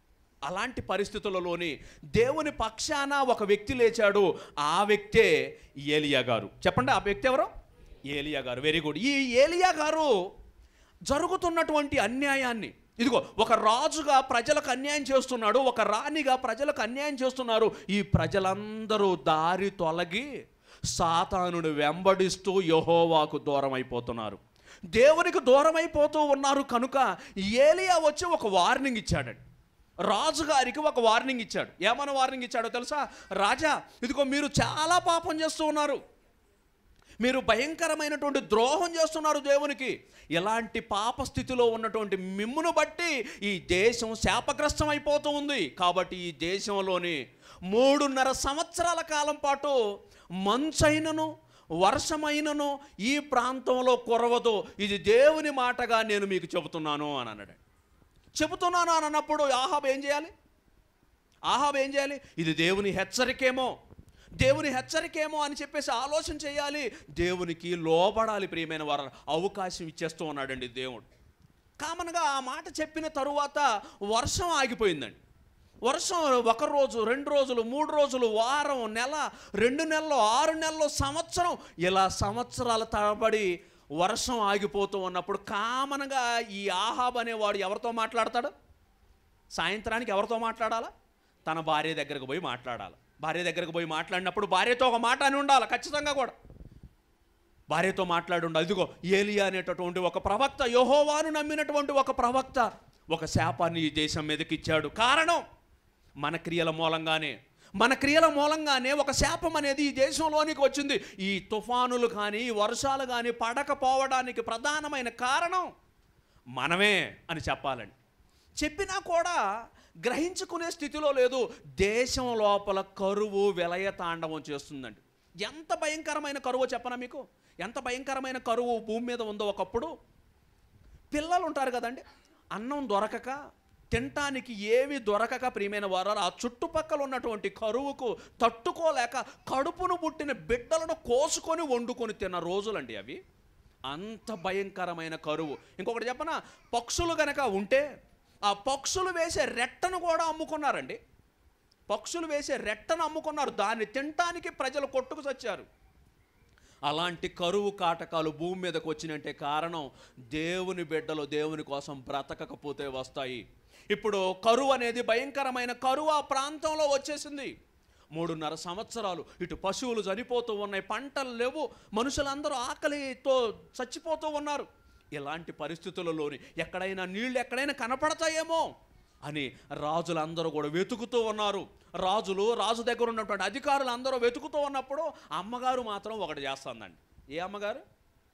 అలాంటి పరిస్థితులలోని దేవుని పక్షాన ఒక వ్యక్తి లేచాడు ఆ వ్యక్తే ఏలియా గారు చెప్పండి ఆ వ్యక్తి ఎవరు ఏలియా గారు వెరీ గుడ్ ఈ ఏలియా గారు జరుగుతున్నటువంటి అన్యాయాన్ని ఇదిగో ఒక రాజుగా ప్రజలకు అన్యాయం చేస్తున్నాడు ఒక రాణిగా ప్రజలకు అన్యాయం చేస్తున్నారు ఈ ప్రజలందరూ దారి తొలగి సాతానుడు వెంబడిస్తూ యహోవాకు దూరం అయిపోతున్నారు దేవునికి దూరం అయిపోతూ ఉన్నారు కనుక ఏలియా వచ్చి ఒక వార్నింగ్ ఇచ్చాడండి రాజుగారికి ఒక వార్నింగ్ ఇచ్చాడు ఏమన్నా వార్నింగ్ ఇచ్చాడో తెలుసా రాజా ఇదిగో మీరు చాలా పాపం చేస్తూ ఉన్నారు మీరు భయంకరమైనటువంటి ద్రోహం చేస్తున్నారు దేవునికి ఇలాంటి పాప స్థితిలో ఉన్నటువంటి మిమ్మును బట్టి ఈ దేశం శాపగ్రస్తం అయిపోతూ ఉంది కాబట్టి ఈ దేశంలోని మూడున్నర సంవత్సరాల కాలం పాటు మంచైనను వర్షమైనను ఈ ప్రాంతంలో కురవదు ఇది దేవుని మాటగా నేను మీకు చెబుతున్నాను అని అన్నాడు చెబుతున్నాను అని అన్నప్పుడు ఆహాబ్ ఏం చేయాలి ఆహాబ్ ఏం చేయాలి ఇది దేవుని హెచ్చరికేమో దేవుని హెచ్చరికేమో అని చెప్పేసి ఆలోచన చేయాలి దేవునికి లోబడాలి ప్రియమైన వారు అవకాశం ఇచ్చేస్తూ ఉన్నాడండి దేవుడు కామన్గా ఆ మాట చెప్పిన తరువాత వర్షం ఆగిపోయిందండి వర్షం ఒక రోజు రెండు రోజులు మూడు రోజులు వారం నెల రెండు నెలలు ఆరు నెలలు సంవత్సరం ఇలా సంవత్సరాల తరబడి వర్షం ఆగిపోతూ ఉన్నప్పుడు కామన్గా ఈ ఆహాబ్ అనేవాడు ఎవరితో మాట్లాడతాడు సాయంత్రానికి ఎవరితో మాట్లాడాలా తన భార్య దగ్గరకు పోయి మాట్లాడాలి భార్య దగ్గరకు పోయి మాట్లాడినప్పుడు భార్యతో ఒక మాట అని ఉండాలి ఖచ్చితంగా కూడా భార్యతో మాట్లాడి ఉండాలి ఇదిగో ఏలియా అనేటటువంటి ఒక ప్రవక్త యహోవాను నమ్మినటువంటి ఒక ప్రవక్త ఒక శాపాన్ని ఈ దేశం మీదకి ఇచ్చాడు కారణం మన క్రియల మూలంగానే మన క్రియల మూలంగానే ఒక శాపం అనేది ఈ దేశంలోనికి వచ్చింది ఈ తుఫానులు కానీ ఈ వర్షాలు కానీ పడకపోవడానికి ప్రధానమైన కారణం మనమే అని చెప్పాలండి చెప్పినా కూడా గ్రహించుకునే స్థితిలో లేదు దేశం లోపల కరువు విలయ తాండవం చేస్తుందండి ఎంత భయంకరమైన కరువు చెప్పనా మీకు ఎంత భయంకరమైన కరువు భూమి మీద ఉందో ఒకప్పుడు పిల్లలు ఉంటారు కదండి అన్నం దొరకక తినటానికి ఏవి దొరకక ప్రియమైన వారు ఆ చుట్టుపక్కల ఉన్నటువంటి కరువుకు తట్టుకోలేక కడుపును పుట్టిన బిడ్డలను కోసుకొని వండుకొని తిన్న రోజులండి అవి అంత భయంకరమైన కరువు ఇంకొకటి చెప్పనా పక్షులు గనక ఉంటే ఆ పక్షులు వేసే రెట్టను కూడా అమ్ముకున్నారండి పక్షులు వేసే రెట్టను అమ్ముకున్నారు దాన్ని తినటానికి ప్రజలు కొట్టుకు చచ్చారు అలాంటి కరువు కాటకాలు భూమి మీదకి వచ్చినంటే కారణం దేవుని బిడ్డలు దేవుని కోసం బ్రతకకపోతే వస్తాయి ఇప్పుడు కరువు అనేది భయంకరమైన కరువు ఆ ప్రాంతంలో వచ్చేసింది మూడున్నర సంవత్సరాలు ఇటు పశువులు చనిపోతూ ఉన్నాయి పంటలు లేవు మనుషులందరూ ఆకలితో చచ్చిపోతూ ఉన్నారు ఇలాంటి పరిస్థితులలోని ఎక్కడైనా నీళ్ళు ఎక్కడైనా కనపడతాయేమో అని రాజులందరూ కూడా వెతుకుతూ ఉన్నారు రాజులు రాజు దగ్గర ఉన్నటువంటి అధికారులు అందరూ వెతుకుతూ ఉన్నప్పుడు అమ్మగారు మాత్రం ఒకటి చేస్తుందండి ఏ అమ్మగారు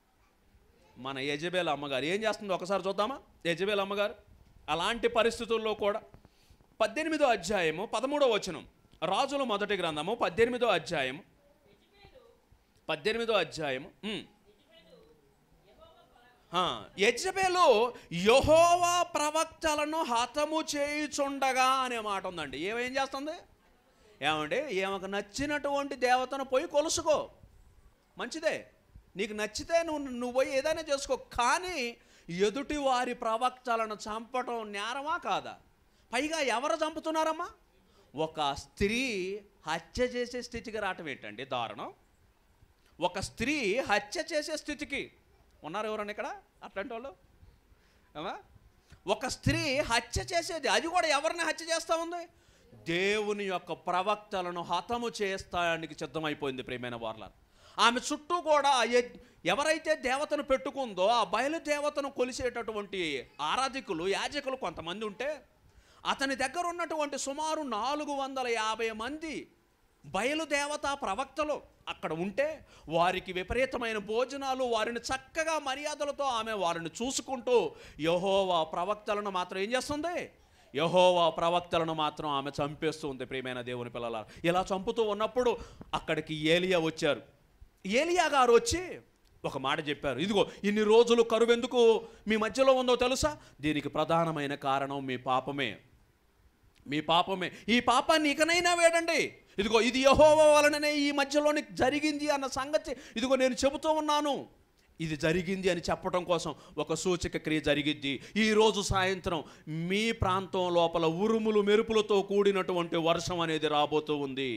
మన యజబేల్ అమ్మగారు ఏం చేస్తుంది ఒకసారి చూద్దామా యజబేల్ అమ్మగారు అలాంటి పరిస్థితుల్లో కూడా పద్దెనిమిదో అధ్యాయము పదమూడో వచనం రాజుల మొదటి గ్రంథము పద్దెనిమిదో అధ్యాయము పద్దెనిమిదో అధ్యాయము ఉమ్. ఆ, యెజబెలు యహోవా ప్రవక్తలను హతము చేయుచుండగా అనే మాట ఉందండి ఏమేం చేస్తుంది ఏమండి ఏమకు నచ్చినటువంటి దేవతను పోయి కొలుసుకో మంచిదే నీకు నచ్చితే నువ్వు నువ్వు పోయి ఏదైనా చేసుకో కానీ ఎదుటి వారి ప్రవక్తలను చంపటం నేరమా కాదా పైగా ఎవరు చంపుతున్నారమ్మా ఒక స్త్రీ హత్య చేసే స్థితికి రావటం ఏంటండి దారుణం ఒక స్త్రీ హత్య చేసే స్థితికి ఉన్నారు ఎవరన్నా ఇక్కడ అట్లాంటి వాళ్ళు ఏమా ఒక స్త్రీ హత్య చేసేది అది కూడా ఎవరిని హత్య చేస్తూ ఉంది దేవుని యొక్క ప్రవక్తలను హతము చేస్తానికి సిద్ధమైపోయింది ప్రియమైన వార్ల ఆమె చుట్టూ కూడా ఎ- ఎవరైతే దేవతను పెట్టుకుందో ఆ బయలుదేవతను కొలిసేటటువంటి ఆరాధికులు యాజకులు కొంతమంది ఉంటే అతని దగ్గర ఉన్నటువంటి సుమారు నాలుగు వందల యాభై మంది బయలుదేవత ప్రవక్తలు అక్కడ ఉంటే వారికి విపరీతమైన భోజనాలు వారిని చక్కగా మర్యాదలతో ఆమె వారిని చూసుకుంటూ యహోవా ప్రవక్తలను మాత్రం ఏం చేస్తుంది యహోవా ప్రవక్తలను మాత్రం ఆమె చంపేస్తుంది ప్రియమైన దేవుని పిల్లల ఇలా చంపుతూ ఉన్నప్పుడు అక్కడికి ఏలియా వచ్చారు ఏలియా గారు వచ్చి ఒక మాట చెప్పారు ఇదిగో ఇన్ని రోజులు కరువెందుకు మీ మధ్యలో ఉందో తెలుసా దీనికి ప్రధానమైన కారణం మీ పాపమే మీ పాపమే ఈ పాపాన్ని ఇకనైనా వేడండి ఇదిగో ఇది యహోవ వలననే ఈ మధ్యలోని జరిగింది అన్న సంగతి ఇదిగో నేను చెబుతూ ఉన్నాను ఇది జరిగింది అని చెప్పడం కోసం ఒక సూచక క్రియ జరిగిద్ది ఈరోజు సాయంత్రం మీ ప్రాంతం లోపల ఉరుములు మెరుపులతో కూడినటువంటి వర్షం అనేది రాబోతూ ఉంది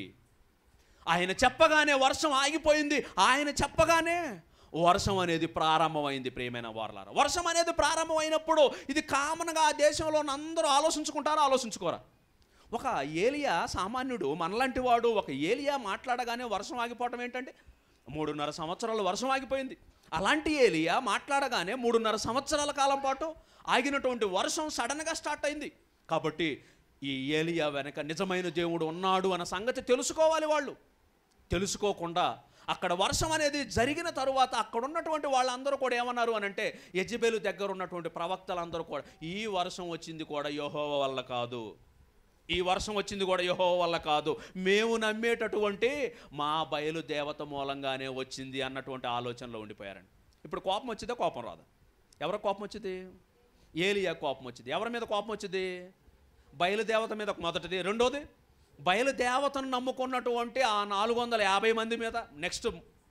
ఆయన చెప్పగానే వర్షం ఆగిపోయింది ఆయన చెప్పగానే వర్షం అనేది ప్రారంభమైంది ప్రియమైన వారలారా వర్షం అనేది ప్రారంభమైనప్పుడు ఇది కామన్గా ఆ దేశంలో ఉన్న అందరూ ఆలోచించుకుంటారా ఆలోచించుకోరా ఒక ఏలియా సామాన్యుడు మనలాంటి వాడు ఒక ఏలియా మాట్లాడగానే వర్షం ఆగిపోవటం ఏంటంటే మూడున్నర సంవత్సరాలు వర్షం ఆగిపోయింది అలాంటి ఏలియా మాట్లాడగానే మూడున్నర సంవత్సరాల కాలం పాటు ఆగినటువంటి వర్షం సడన్గా స్టార్ట్ అయింది కాబట్టి ఈ ఏలియా వెనక నిజమైన దేవుడు ఉన్నాడు అన్న సంగతి తెలుసుకోవాలి వాళ్ళు తెలుసుకోకుండా అక్కడ వర్షం అనేది జరిగిన తరువాత అక్కడ ఉన్నటువంటి వాళ్ళందరూ కూడా ఏమన్నారు అని అంటే యజ్బేలు దగ్గర ఉన్నటువంటి ప్రవక్తలందరూ కూడా ఈ వర్షం వచ్చింది కూడా యోహోవ వల్ల కాదు ఈ వర్షం వచ్చింది కూడా యహో వల్ల కాదు మేము నమ్మేటటువంటి మా బయలు దేవత మూలంగానే వచ్చింది అన్నటువంటి ఆలోచనలో ఉండిపోయారండి ఇప్పుడు కోపం వచ్చిందా కోపం రాదా ఎవరి కోపం వచ్చింది ఏలియా కోపం వచ్చింది ఎవరి మీద కోపం వచ్చింది బయలుదేవత మీద మొదటిది రెండోది బయలుదేవతను నమ్ముకున్నటువంటి ఆ నాలుగు వందల యాభై మంది మీద నెక్స్ట్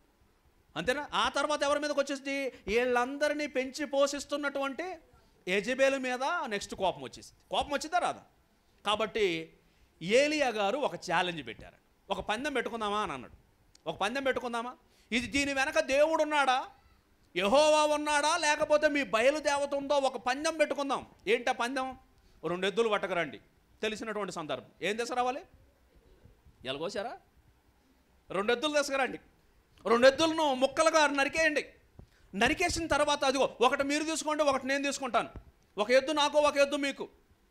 అంతేనా ఆ తర్వాత ఎవరి మీదకి వచ్చేసి వీళ్ళందరినీ పెంచి పోషిస్తున్నటువంటి యజబేలు మీద నెక్స్ట్ కోపం వచ్చేసింది కోపం వచ్చిందా రాదా కాబట్టి ఏలియా గారు ఒక ఛాలెంజ్ పెట్టారు ఒక పందెం పెట్టుకుందామా అని అన్నాడు ఒక పందెం పెట్టుకుందామా ఇది దీని వెనక దేవుడు ఉన్నాడా యహోవా ఉన్నాడా లేకపోతే మీ బయలుదేవత ఉందో ఒక పందెం పెట్టుకుందాం ఏంటా పందెం రెండు ఎద్దులు పట్టకరండి తెలిసినటువంటి సందర్భం ఏం తీసుకురావాలి ఎలాగోసారా రెండు ఎద్దులు తీసుకురండి రెండు ఎద్దులను ముక్కలుగా నరికేయండి నరికేసిన తర్వాత అదిగో ఒకటి మీరు తీసుకోండి ఒకటి నేను తీసుకుంటాను ఒక ఎద్దు నాకు ఒక ఎద్దు మీకు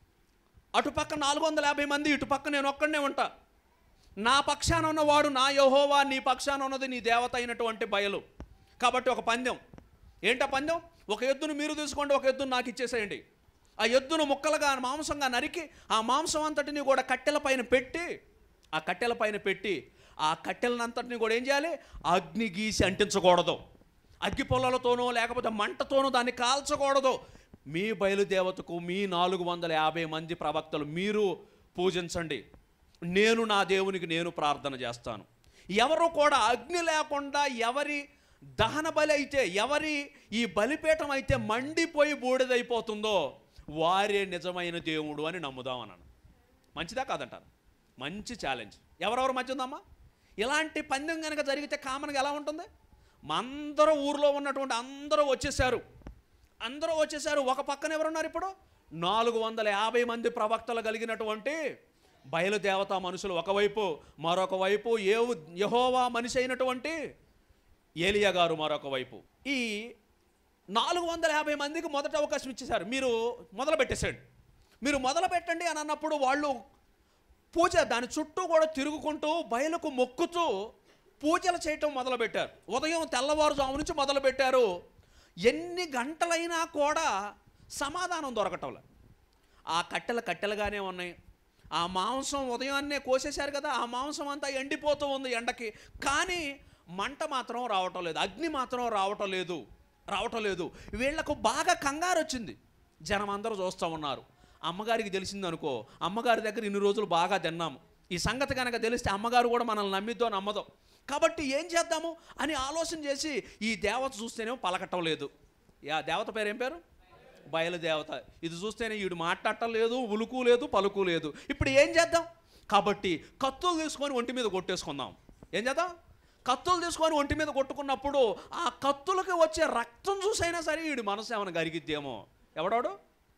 అటుపక్క నాలుగు వందల యాభై మంది ఇటుపక్క నేను ఒక్కడనే ఉంటా నా పక్షాన ఉన్నవాడు నా యహోవా నీ పక్షాన ఉన్నది నీ దేవత అయినటువంటి బయలు కాబట్టి ఒక పందెం ఏంటా పందెం ఒక ఎద్దును మీరు తీసుకోండి ఒక ఎద్దును నాకు ఇచ్చేసేయండి ఆ ఎద్దును ముక్కలుగా మాంసంగా నరికి ఆ మాంసం అంతటిని కూడా కట్టెల పైన పెట్టి ఆ కట్టెల పైన పెట్టి ఆ కట్టెలనంతటిని కూడా ఏం చేయాలి అగ్ని గీసి అంటించకూడదు అగ్గి పొలాలతోనో లేకపోతే మంటతోనో దాన్ని కాల్చకూడదు మీ బయలుదేవతకు మీ నాలుగు వందల యాభై మంది ప్రవక్తలు మీరు పూజించండి నేను నా దేవునికి నేను ప్రార్థన చేస్తాను ఎవరు కూడా అగ్ని లేకుండా ఎవరి దహన బలి అయితే ఎవరి ఈ బలిపీఠం అయితే మండిపోయి బూడిదైపోతుందో వారే నిజమైన దేవుడు అని నమ్ముదామన్నాను మంచిదా కాదంటారు మంచి ఛాలెంజ్ ఎవరెవరు మధ్య ఉందమ్మా ఇలాంటి పందెం కనుక జరిగితే కామన్గా ఎలా ఉంటుంది మా అందరూ ఊర్లో ఉన్నటువంటి అందరూ వచ్చేసారు అందరూ వచ్చేసారు ఒక పక్కన ఎవరున్నారు ఇప్పుడు నాలుగు వందల యాభై మంది ప్రవక్తలు కలిగినటువంటి బయలుదేవత మనుషులు ఒకవైపు మరొక వైపు ఏ యహోవా మనిషి అయినటువంటి ఏలియా గారు మరొక వైపు ఈ నాలుగు వందల యాభై మందికి మొదట అవకాశం ఇచ్చేశారు మీరు మొదలు పెట్టేశాడు మీరు మొదలు పెట్టండి అని అన్నప్పుడు వాళ్ళు పూజ దాని చుట్టూ కూడా తిరుగుకుంటూ బయలుకు మొక్కుతూ పూజలు చేయటం మొదలుపెట్టారు ఉదయం తెల్లవారుజాము నుంచి మొదలుపెట్టారు ఎన్ని గంటలైనా కూడా సమాధానం దొరకటంలే ఆ కట్టెలు కట్టెలుగానే ఉన్నాయి ఆ మాంసం ఉదయాన్నే కోసేశారు కదా ఆ మాంసం అంతా ఎండిపోతూ ఉంది ఎండకి కానీ మంట మాత్రం రావటం లేదు అగ్ని మాత్రం రావటం లేదు రావటం లేదు వీళ్లకు బాగా కంగారు వచ్చింది జనం అందరూ చూస్తూ ఉన్నారు అమ్మగారికి తెలిసింది అనుకో అమ్మగారి దగ్గర ఇన్ని రోజులు బాగా తిన్నాము ఈ సంగతి కనుక తెలిస్తే అమ్మగారు కూడా మనల్ని నమ్మిద్దో నమ్మదో కాబట్టి ఏం చేద్దాము అని ఆలోచన చేసి ఈ దేవత చూస్తేనేమో పలకటం లేదు యా దేవత పేరు ఏం పేరు బయలుదేవత ఇది చూస్తేనే వీడు మాట్లాడటం లేదు ఉలుకు లేదు పలుకు లేదు ఇప్పుడు ఏం చేద్దాం కాబట్టి కత్తులు తీసుకొని ఒంటి మీద కొట్టేసుకుందాం ఏం చేద్దాం కత్తులు తీసుకొని ఒంటి మీద కొట్టుకున్నప్పుడు ఆ కత్తులకి వచ్చే రక్తం చూసైనా సరే వీడి మనసు ఏమైనా గరిగిద్దేమో ఎవడాడు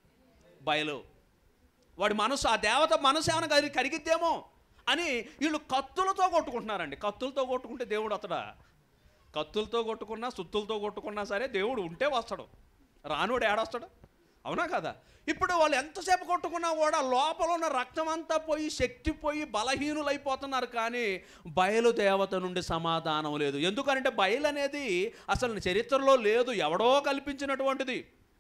బయలు వాడి మనసు ఆ దేవత మనసు ఏమైనా కరి కరిగిద్దేమో అని వీళ్ళు కత్తులతో కొట్టుకుంటున్నారండి కత్తులతో కొట్టుకుంటే దేవుడు అతడా కత్తులతో కొట్టుకున్నా సుత్తులతో కొట్టుకున్నా సరే దేవుడు ఉంటే వస్తాడు రానుడు ఏడొస్తాడు అవునా కదా ఇప్పుడు వాళ్ళు ఎంతసేపు కొట్టుకున్నా కూడా లోపల ఉన్న రక్తం అంతా పోయి శక్తి పోయి బలహీనులైపోతున్నారు కానీ బయలు దేవత నుండి సమాధానం లేదు ఎందుకంటే బయలు అనేది అసలు చరిత్రలో లేదు ఎవడో కల్పించినటువంటిది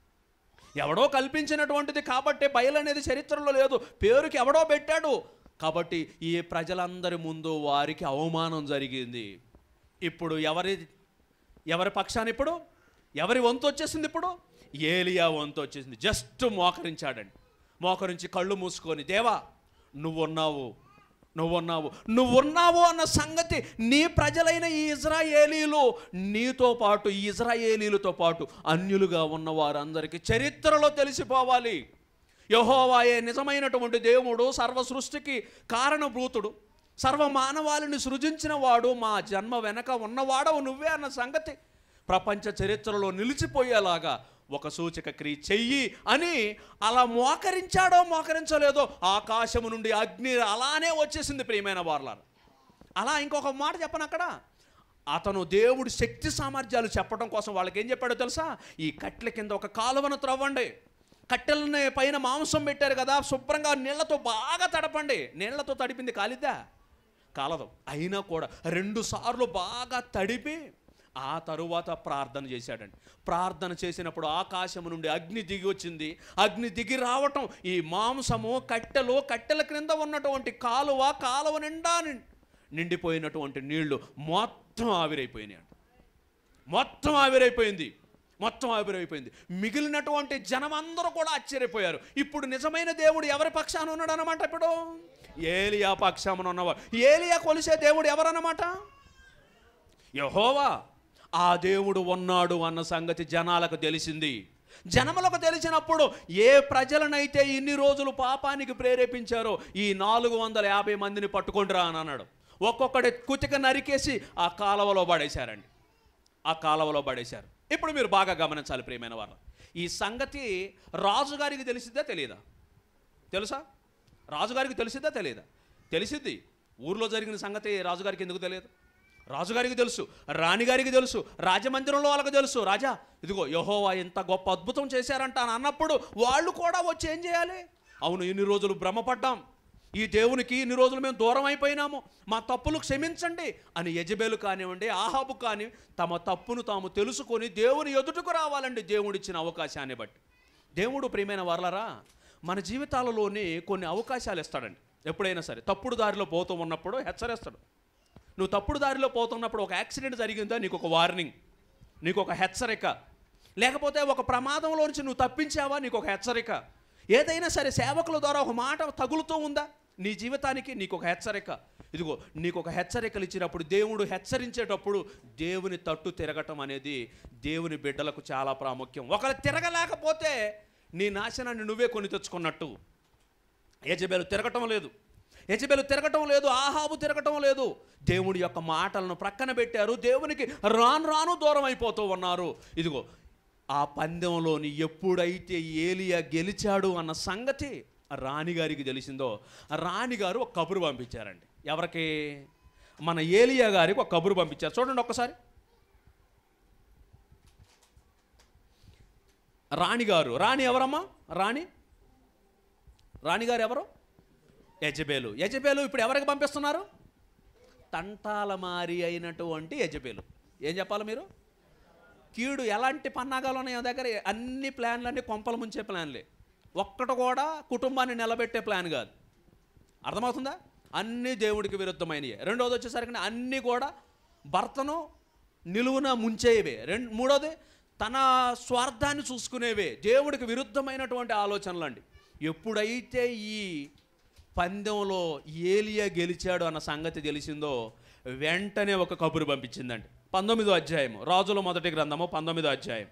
ఎవడో కల్పించినటువంటిది కాబట్టి బయలు అనేది చరిత్రలో లేదు పేరుకి ఎవడో పెట్టాడు కాబట్టి ఈ ప్రజలందరి ముందు వారికి అవమానం జరిగింది ఇప్పుడు ఎవరి ఎవరి పక్షాన ఇప్పుడు ఎవరి వంతు వచ్చేసింది ఇప్పుడు ఏలియా వంతు వచ్చేసింది జస్ట్ మోకరించాడండి మోకరించి కళ్ళు మూసుకొని దేవా నువ్వున్నావు నువ్వు ఉన్నావు నువ్వు ఉన్నావు అన్న సంగతి నీ ప్రజలైన ఈ ఇజ్రాయేలీలు నీతో పాటు ఈ ఇజ్రాయేలీలతో పాటు అన్యులుగా ఉన్న వారందరికీ చరిత్రలో తెలిసిపోవాలి యహోవాయే నిజమైనటువంటి దేవుడు సర్వ సృష్టికి కారణభూతుడు సర్వ మానవాళిని సృజించిన వాడు మా జన్మ వెనక ఉన్నవాడవు నువ్వే అన్న సంగతి ప్రపంచ చరిత్రలో నిలిచిపోయేలాగా ఒక సూచక క్రియ చెయ్యి అని అలా మోకరించాడో మోకరించలేదో ఆకాశము నుండి అగ్ని అలానే వచ్చేసింది ప్రియమైన వార్లారు అలా ఇంకొక మాట చెప్పను అక్కడ అతను దేవుడి శక్తి సామర్థ్యాలు చెప్పడం కోసం వాళ్ళకి ఏం చెప్పాడో తెలుసా ఈ కట్టెల కింద ఒక కాలువను త్రవ్వండి కట్టెలని పైన మాంసం పెట్టారు కదా శుభ్రంగా నీళ్లతో బాగా తడపండి నీళ్లతో తడిపింది కాలిద్దా కాలదు అయినా కూడా రెండు సార్లు బాగా తడిపి ఆ తరువాత ప్రార్థన చేశాడండి ప్రార్థన చేసినప్పుడు ఆకాశం నుండి అగ్ని దిగి వచ్చింది అగ్ని దిగి రావటం ఈ మాంసము కట్టెలు కట్టెల క్రింద ఉన్నటువంటి కాలువ కాలువ నిండా నిం- నిండిపోయినటువంటి నీళ్లు మొత్తం ఆవిరైపోయినాయి మొత్తం ఆవిరైపోయింది మొత్తం ఆవిరైపోయింది మిగిలినటువంటి జనం అందరూ కూడా ఆశ్చర్యపోయారు ఇప్పుడు నిజమైన దేవుడు ఎవరి పక్షాన ఉన్నాడు అనమాట ఇప్పుడు ఏలియా పక్షాన ఉన్నవాడు ఏలియా కొలిసే దేవుడు ఎవరన్నమాట యహోవా ఆ దేవుడు ఉన్నాడు అన్న సంగతి జనాలకు తెలిసింది జనములకు తెలిసినప్పుడు ఏ ప్రజలనైతే ఇన్ని రోజులు పాపానికి ప్రేరేపించారో ఈ నాలుగు వందల యాభై మందిని పట్టుకుంటురా అని అన్నాడు ఒక్కొక్కడి కుతిక నరికేసి ఆ కాలవలో పడేశారండి ఆ కాలవలో పడేశారు ఇప్పుడు మీరు బాగా గమనించాలి ప్రియమైన వారు ఈ సంగతి రాజుగారికి తెలిసిద్దా తెలియదా తెలుసా రాజుగారికి తెలిసిద్దా తెలియదా తెలిసిద్ది ఊర్లో జరిగిన సంగతి రాజుగారికి ఎందుకు తెలియదు రాజుగారికి తెలుసు రాణిగారికి తెలుసు రాజమందిరంలో వాళ్ళకి తెలుసు రాజా ఇదిగో యహోవా ఇంత గొప్ప అద్భుతం చేశారంట అని అన్నప్పుడు వాళ్ళు కూడా వచ్చి ఏం చేయాలి అవును ఇన్ని రోజులు భ్రమపడ్డాం ఈ దేవునికి ఇన్ని రోజులు మేము దూరం అయిపోయినాము మా తప్పులు క్షమించండి అని యజబేలు కానివ్వండి ఆహాబు కాని తమ తప్పును తాము తెలుసుకొని దేవుని ఎదుటకు రావాలండి దేవుడిచ్చిన అవకాశాన్ని బట్టి దేవుడు ప్రియమైన వర్లరా మన జీవితాలలోని కొన్ని అవకాశాలు ఇస్తాడండి ఎప్పుడైనా సరే తప్పుడు దారిలో పోతూ ఉన్నప్పుడు హెచ్చరిస్తాడు నువ్వు తప్పుడు దారిలో పోతున్నప్పుడు ఒక యాక్సిడెంట్ జరిగిందా నీకు ఒక వార్నింగ్ నీకు ఒక హెచ్చరిక లేకపోతే ఒక ప్రమాదంలో నుంచి నువ్వు తప్పించావా నీకు ఒక హెచ్చరిక ఏదైనా సరే సేవకుల ద్వారా ఒక మాట తగులుతూ ఉందా నీ జీవితానికి నీకు ఒక హెచ్చరిక ఇదిగో నీకు ఒక హెచ్చరికలు ఇచ్చినప్పుడు దేవుడు హెచ్చరించేటప్పుడు దేవుని తట్టు తిరగటం అనేది దేవుని బిడ్డలకు చాలా ప్రాముఖ్యం ఒకరు తిరగలేకపోతే నీ నాశనాన్ని నువ్వే కొని తెచ్చుకున్నట్టు యజబేలు తిరగటం లేదు యజబేలు తిరగటం లేదు ఆహాబు తిరగటం లేదు దేవుడి యొక్క మాటలను ప్రక్కన పెట్టారు దేవునికి రాను రాను దూరం అయిపోతూ ఉన్నారు ఇదిగో ఆ పందెంలోని ఎప్పుడైతే ఏలియా గెలిచాడు అన్న సంగతి రాణిగారికి తెలిసిందో రాణిగారు ఒక కబురు పంపించారండి ఎవరికి మన ఏలియా గారికి ఒక కబురు పంపించారు చూడండి ఒక్కసారి రాణిగారు రాణి ఎవరమ్మా రాణి రాణిగారు ఎవరు యజబేలు యజబేలు ఇప్పుడు ఎవరికి పంపిస్తున్నారు తంటాలమారి అయినటువంటి యజబేలు ఏం చెప్పాలి మీరు కీడు ఎలాంటి పన్నాగాలు ఉన్నాయి ఆ దగ్గర అన్ని ప్లాన్లన్నీ కొంపలు ముంచే ప్లాన్లే ఒక్కటి కూడా కుటుంబాన్ని నిలబెట్టే ప్లాన్ కాదు అర్థమవుతుందా అన్నీ దేవుడికి విరుద్ధమైనవి రెండోది వచ్చేసరికి అన్నీ కూడా భర్తను నిలువున ముంచేవే రెండు మూడోది తన స్వార్థాన్ని చూసుకునేవే దేవుడికి విరుద్ధమైనటువంటి ఆలోచనలు అండి ఎప్పుడైతే ఈ పందెంలో ఏలియా గెలిచాడు అన్న సంగతి తెలిసిందో వెంటనే ఒక కబురు పంపించిందండి పంతొమ్మిదో అధ్యాయము రాజుల మొదటి గ్రంథము పంతొమ్మిదో అధ్యాయం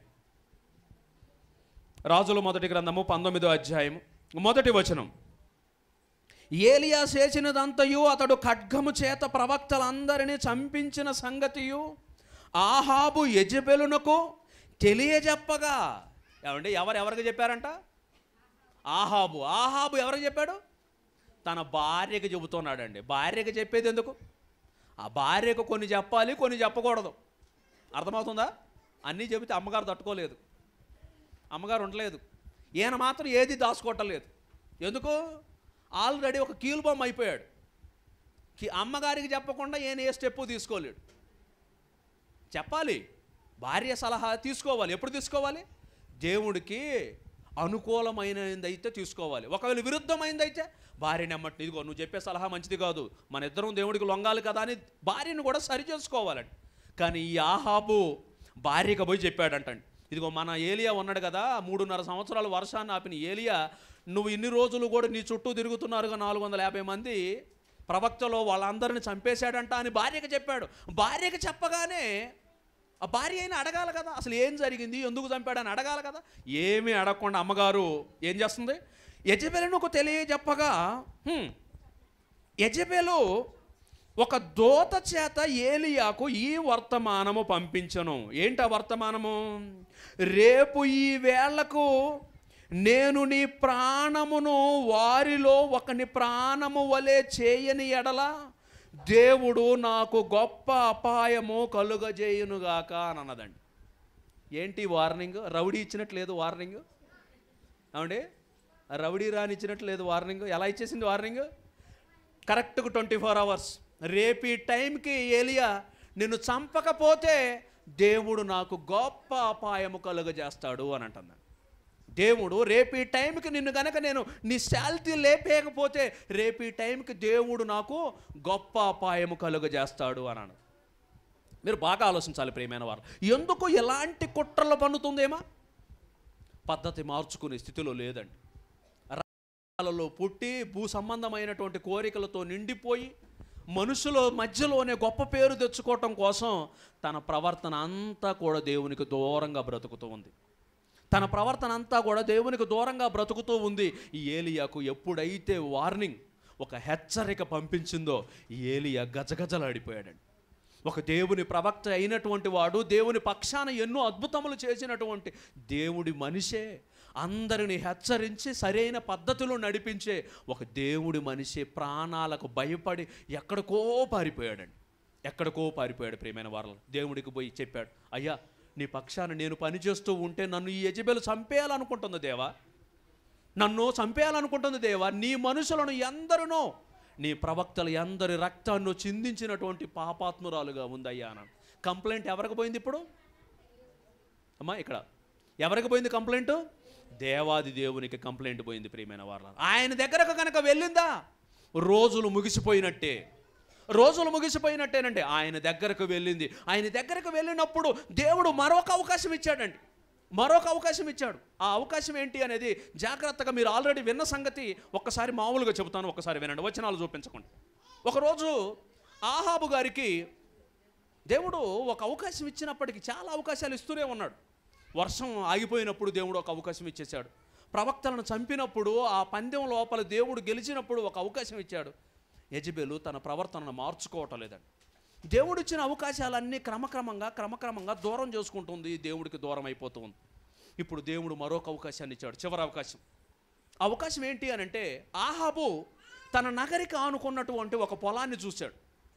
రాజుల మొదటి గ్రంథము పంతొమ్మిదో అధ్యాయము మొదటి వచనం ఏలియా చేసినదంతయు అతడు ఖడ్గము చేత ప్రవక్తలందరినీ చంపించిన సంగతియు ఆహాబు యజబెలునకు తెలియజెప్పగా ఏమండి ఎవరు ఎవరికి చెప్పారంట ఆహాబు ఆహాబు ఎవరికి చెప్పాడు తన భార్యకి చెబుతున్నాడండి భార్యకి చెప్పేది ఎందుకు ఆ భార్యకు కొన్ని చెప్పాలి కొన్ని చెప్పకూడదు అర్థమవుతుందా అన్నీ చెబితే అమ్మగారు తట్టుకోలేదు అమ్మగారు ఉండలేదు ఈయన మాత్రం ఏది దాచుకోవటలేదు ఎందుకు ఆల్రెడీ ఒక కీలు బొమ్మ అయిపోయాడు కి- అమ్మగారికి చెప్పకుండా ఈయన ఏ స్టెప్పు తీసుకోలేడు చెప్పాలి భార్య సలహా తీసుకోవాలి ఎప్పుడు తీసుకోవాలి దేవుడికి అనుకూలమైనది అయితే తీసుకోవాలి ఒకవేళ విరుద్ధమైనది అయితే భార్యని అమ్మటి ఇదిగో నువ్వు చెప్పే సలహా మంచిది కాదు మన ఇద్దరం దేవుడికి లొంగాలి కదా అని భార్యను కూడా సరి చేసుకోవాలండి కానీ ఈ ఆహాబు భార్యకు పోయి చెప్పాడంటండి ఇదిగో మన ఏలియా ఉన్నాడు కదా మూడున్నర సంవత్సరాలు వర్షాన్ని ఆపిన ఏలియా నువ్వు ఇన్ని రోజులు కూడా నీ చుట్టూ తిరుగుతున్నారుగా నాలుగు వందల యాభై మంది ప్రవక్తలో వాళ్ళందరిని చంపేశాడంట అని భార్యకి చెప్పాడు భార్యకి చెప్పగానే ఆ భార్య అయినా అడగాలి కదా అసలు ఏం జరిగింది ఎందుకు చంపాడని అడగాలి కదా ఏమీ అడగకుండా అమ్మగారు ఏం చేస్తుంది యజబెలకు తెలియజెప్పగా "హ్మ్, యజబెలు ఒక దోత చేత ఏలియాకు ఈ వర్తమానము పంపించను ఏంటి ఆ వర్తమానము రేపు ఈ వేళకు నేను నీ ప్రాణమును వారిలో ఒకని ప్రాణము వలె చేయని ఎడల దేవుడు నాకు గొప్ప అపాయము కలుగజేయునుగాక అని అన్నదండి ఏంటి వార్నింగ్ రౌడీ ఇచ్చినట్లేదు వార్నింగ్ ఏమండి రౌడీ రాని ఇచ్చినట్లేదు వార్నింగ్ ఎలా ఇచ్చేసింది వార్నింగ్ కరెక్ట్గా ట్వంటీ ఫోర్ అవర్స్ రేపు ఈ టైంకి ఏలియా నిన్ను చంపకపోతే దేవుడు నాకు గొప్ప అపాయము కలుగజేస్తాడు అని అంటుంది దేవుడు రేపు ఈ టైంకి నిన్ను గనక నేను నీ శాల్తీ లేపేయకపోతే రేపు ఈ టైంకి దేవుడు నాకు గొప్ప అపాయము కలుగజేస్తాడు అన్నాను మీరు బాగా ఆలోచించాలి ప్రియమైన వారు ఎందుకు ఎలాంటి కుట్రలు పన్నుతుందేమా పద్ధతి మార్చుకునే స్థితిలో లేదండి రాళ్ళలో పుట్టి భూ సంబంధమైనటువంటి కోరికలతో నిండిపోయి మనుషుల మధ్యలోనే గొప్ప పేరు తెచ్చుకోవటం కోసం తన ప్రవర్తన అంతా కూడా దేవునికి దూరంగా బ్రతుకుతూ ఉంది తన ప్రవర్తన అంతా కూడా దేవునికి దూరంగా బ్రతుకుతూ ఉంది ఈ ఏలియాకు ఎప్పుడైతే వార్నింగ్ ఒక హెచ్చరిక పంపించిందో ఈ ఏలియా గజగజలాడిపోయాడండి ఒక దేవుని ప్రవక్త అయినటువంటి వాడు దేవుని పక్షాన ఎన్నో అద్భుతములు చేసినటువంటి దేవుడి మనిషే అందరిని హెచ్చరించి సరైన పద్ధతిలో నడిపించే ఒక దేవుడి మనిషి ప్రాణాలకు భయపడి ఎక్కడికో పారిపోయాడండి ఎక్కడికో పారిపోయాడు ప్రియమైన వారు దేవుడికి పోయి చెప్పాడు అయ్యా నీ పక్షాన నేను పనిచేస్తూ ఉంటే నన్ను ఈ యజబెలు చంపేయాలనుకుంటుంది దేవా నన్ను చంపేయాలనుకుంటుంది దేవా నీ మనుషులను ఎందరినో నీ ప్రవక్తలు ఎందరి రక్తాన్ని చిందించినటువంటి పాపాత్మురాలుగా ఉందయ్యా అన్నాడు కంప్లైంట్ ఎవరికి పోయింది ఇప్పుడు అమ్మా ఇక్కడ ఎవరికి పోయింది కంప్లైంట్ దేవాది దేవునికి కంప్లైంట్ పోయింది ప్రియమైన వాళ్ళ ఆయన దగ్గరకు కనుక వెళ్ళిందా రోజులు ముగిసిపోయినట్టే రోజులు ముగిసిపోయినట్టేనండి ఆయన దగ్గరకు వెళ్ళింది ఆయన దగ్గరకు వెళ్ళినప్పుడు దేవుడు మరొక అవకాశం ఇచ్చాడండి మరొక అవకాశం ఇచ్చాడు ఆ అవకాశం ఏంటి అనేది జాగ్రత్తగా మీరు ఆల్రెడీ విన్న సంగతి ఒక్కసారి మామూలుగా చెబుతాను ఒక్కసారి వినండి వచనాలు చూపించకండి ఒకరోజు ఆహాబు గారికి దేవుడు ఒక అవకాశం ఇచ్చినప్పటికీ చాలా అవకాశాలు ఇస్తూనే ఉన్నాడు వర్షం ఆగిపోయినప్పుడు దేవుడు ఒక అవకాశం ఇచ్చేశాడు ప్రవక్తలను చంపినప్పుడు ఆ పందెం లోపల దేవుడు గెలిచినప్పుడు ఒక అవకాశం ఇచ్చాడు యజబెలు తన ప్రవర్తనను మార్చుకోవటం లేదండి దేవుడు ఇచ్చిన అవకాశాలన్నీ క్రమక్రమంగా క్రమక్రమంగా దూరం చేసుకుంటుంది దేవుడికి దూరం అయిపోతుంది ఇప్పుడు దేవుడు మరొక అవకాశాన్ని ఇచ్చాడు చివరి అవకాశం ఆ అవకాశం ఏంటి అని అంటే ఆహాబు తన నగరికి ఆనుకున్నటువంటి ఒక పొలాన్ని చూశాడు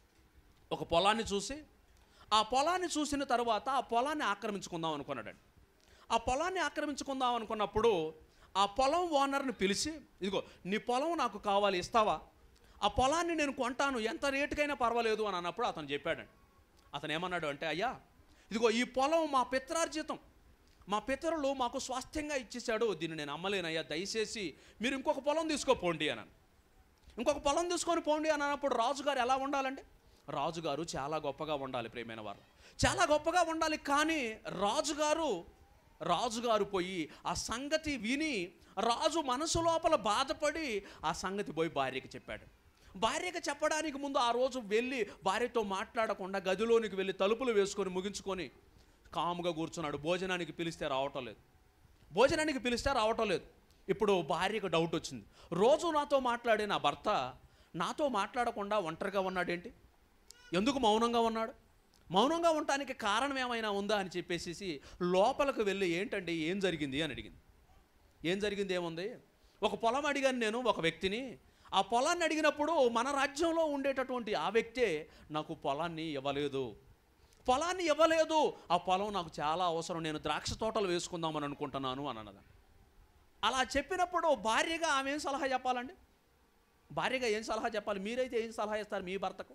ఒక పొలాన్ని చూసి ఆ పొలాన్ని చూసిన తర్వాత ఆ పొలాన్ని ఆక్రమించుకుందాం అనుకున్నాడండి ఆ పొలాన్ని ఆక్రమించుకుందాం అనుకున్నప్పుడు ఆ పొలం ఓనర్ని పిలిచి ఇదిగో నీ పొలం నాకు కావాలి ఇస్తావా ఆ పొలాన్ని నేను కొంటాను ఎంత రేటుకైనా పర్వాలేదు అని అన్నప్పుడు అతను చెప్పాడండి అతను ఏమన్నాడు అంటే అయ్యా ఇదిగో ఈ పొలం మా పిత్రార్జితం మా పితరులు మాకు స్వాస్థ్యంగా ఇచ్చేశాడు దీన్ని నేను అమ్మలేనయ్యా దయచేసి మీరు ఇంకొక పొలం తీసుకోపోండి అన్నాను ఇంకొక పొలం తీసుకొని పోండి అని అన్నప్పుడు రాజుగారు ఎలా ఉండాలండి రాజుగారు చాలా గొప్పగా ఉండాలి ప్రేమైన వారు చాలా గొప్పగా ఉండాలి కానీ రాజుగారు రాజుగారు పోయి ఆ సంగతి విని రాజు మనసు లోపల బాధపడి ఆ సంగతి పోయి భార్యకి చెప్పాడు భార్యకి చెప్పడానికి ముందు ఆ రోజు వెళ్ళి భార్యతో మాట్లాడకుండా గదిలోనికి వెళ్ళి తలుపులు వేసుకొని ముగించుకొని కాముగా కూర్చున్నాడు భోజనానికి పిలిస్తే రావటం లేదు భోజనానికి పిలిస్తే రావటం లేదు ఇప్పుడు భార్యకు డౌట్ వచ్చింది రోజు నాతో మాట్లాడే నా భర్త నాతో మాట్లాడకుండా ఒంటరిగా ఉన్నాడేంటి ఎందుకు మౌనంగా ఉన్నాడు మౌనంగా ఉండటానికి కారణం ఏమైనా ఉందా అని చెప్పేసి లోపలికి వెళ్ళి ఏంటండి ఏం జరిగింది అని అడిగింది ఏం జరిగింది ఏముంది ఒక పొలం అడిగాను నేను ఒక వ్యక్తిని ఆ పొలాన్ని అడిగినప్పుడు మన రాజ్యంలో ఉండేటటువంటి ఆ వ్యక్తే నాకు పొలాన్ని ఇవ్వలేదు పొలాన్ని ఇవ్వలేదు ఆ పొలం నాకు చాలా అవసరం నేను ద్రాక్ష తోటలు వేసుకుందామని అనుకుంటున్నాను అని అన్నది అలా చెప్పినప్పుడు భార్యగా ఆమె ఏం సలహా చెప్పాలండి భార్యగా ఏం సలహా చెప్పాలి మీరైతే ఏం సలహా ఇస్తారు మీ భర్తకు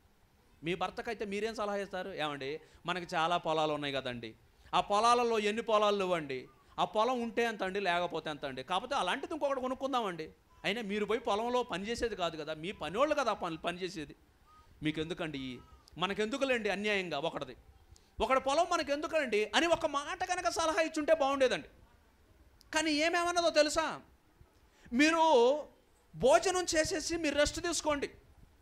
మీ భర్తకైతే మీరేం సలహా ఇస్తారు ఏమండి మనకి చాలా పొలాలు ఉన్నాయి కదండి ఆ పొలాలలో ఎన్ని పొలాలు ఇవ్వండి ఆ పొలం ఉంటే ఎంత అండి లేకపోతే ఎంత అండి కాకపోతే అలాంటిది ఇంకొకటి కొనుక్కుందామండి అయినా మీరు పోయి పొలంలో పని చేసేది కాదు కదా మీ పనివాళ్ళు కదా పని పని చేసేది మీకు ఎందుకండి ఈ మనకెందుకులేండి అన్యాయంగా ఒకటిది ఒకటి పొలం మనకెందుకండి అని ఒక మాట కనుక సలహా ఇచ్చుంటే బాగుండేదండి కానీ ఏమేమన్నదో తెలుసా మీరు భోజనం చేసేసి మీరు రెస్ట్ తీసుకోండి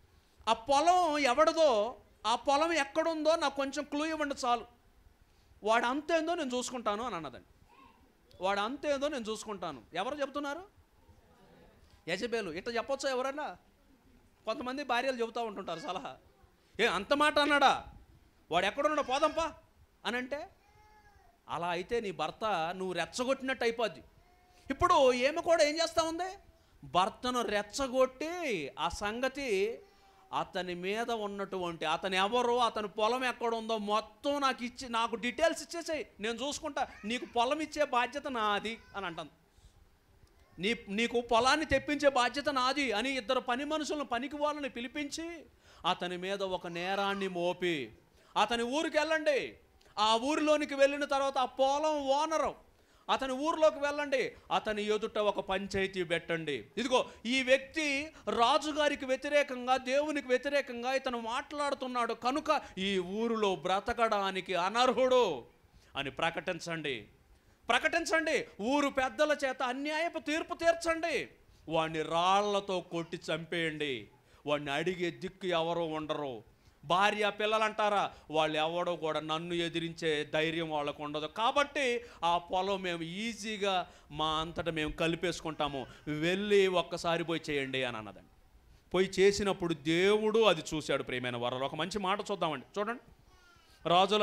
ఆ పొలం ఎవడదో ఆ పొలం ఎక్కడుందో నాకు కొంచెం క్లూ ఇవ్వండి చాలు వాడు అంతేందో నేను చూసుకుంటాను అని అన్నదండి వాడు అంతేందో నేను చూసుకుంటాను ఎవరు చెప్తున్నారు యజబేలు ఇట్లా చెప్పొచ్చా ఎవరన్నా కొంతమంది భార్యలు చెబుతూ ఉంటుంటారు సలహా ఏ అంత మాట అన్నాడా వాడు ఎక్కడున్నాడో పోదాంపా అని అంటే అలా అయితే నీ భర్త నువ్వు రెచ్చగొట్టినట్టు అయిపోద్ది ఇప్పుడు ఏమి కూడా ఏం చేస్తా ఉంది భర్తను రెచ్చగొట్టి ఆ సంగతి అతని మీద ఉన్నటువంటి అతను ఎవరు అతని పొలం ఎక్కడ ఉందో మొత్తం నాకు ఇచ్చి నాకు డీటెయిల్స్ ఇచ్చేసాయి నేను చూసుకుంటా నీకు పొలం ఇచ్చే బాధ్యత నాది అని అంటాను నీ నీకు పొలాన్ని తెప్పించే బాధ్యత నాది అని ఇద్దరు పని మనుషులను పనికి వాళ్ళని పిలిపించి అతని మీద ఒక నేరాన్ని మోపి అతని ఊరికి వెళ్ళండి ఆ ఊరిలోనికి వెళ్ళిన తర్వాత ఆ పొలం ఓనరు అతని ఊరిలోకి వెళ్ళండి అతని ఎదుట ఒక పంచాయతీ పెట్టండి ఇదిగో ఈ వ్యక్తి రాజుగారికి వ్యతిరేకంగా దేవునికి వ్యతిరేకంగా ఇతను మాట్లాడుతున్నాడు కనుక ఈ ఊరిలో బ్రతకడానికి అనర్హుడు అని ప్రకటించండి ప్రకటించండి ఊరు పెద్దల చేత అన్యాయపు తీర్పు తీర్చండి వాడిని రాళ్లతో కొట్టి చంపేయండి వాడిని అడిగే దిక్కు ఎవరు ఉండరు భార్య పిల్లలంటారా వాళ్ళు ఎవడో కూడా నన్ను ఎదిరించే ధైర్యం వాళ్ళకు ఉండదు కాబట్టి ఆ పొలం మేము ఈజీగా మా అంతటా మేము కలిపేసుకుంటాము వెళ్ళి ఒక్కసారి పోయి చేయండి అని అన్నదండి పోయి చేసినప్పుడు దేవుడు అది చూశాడు ప్రియమైన వరాలు ఒక మంచి మాట చూద్దామండి చూడండి రాజుల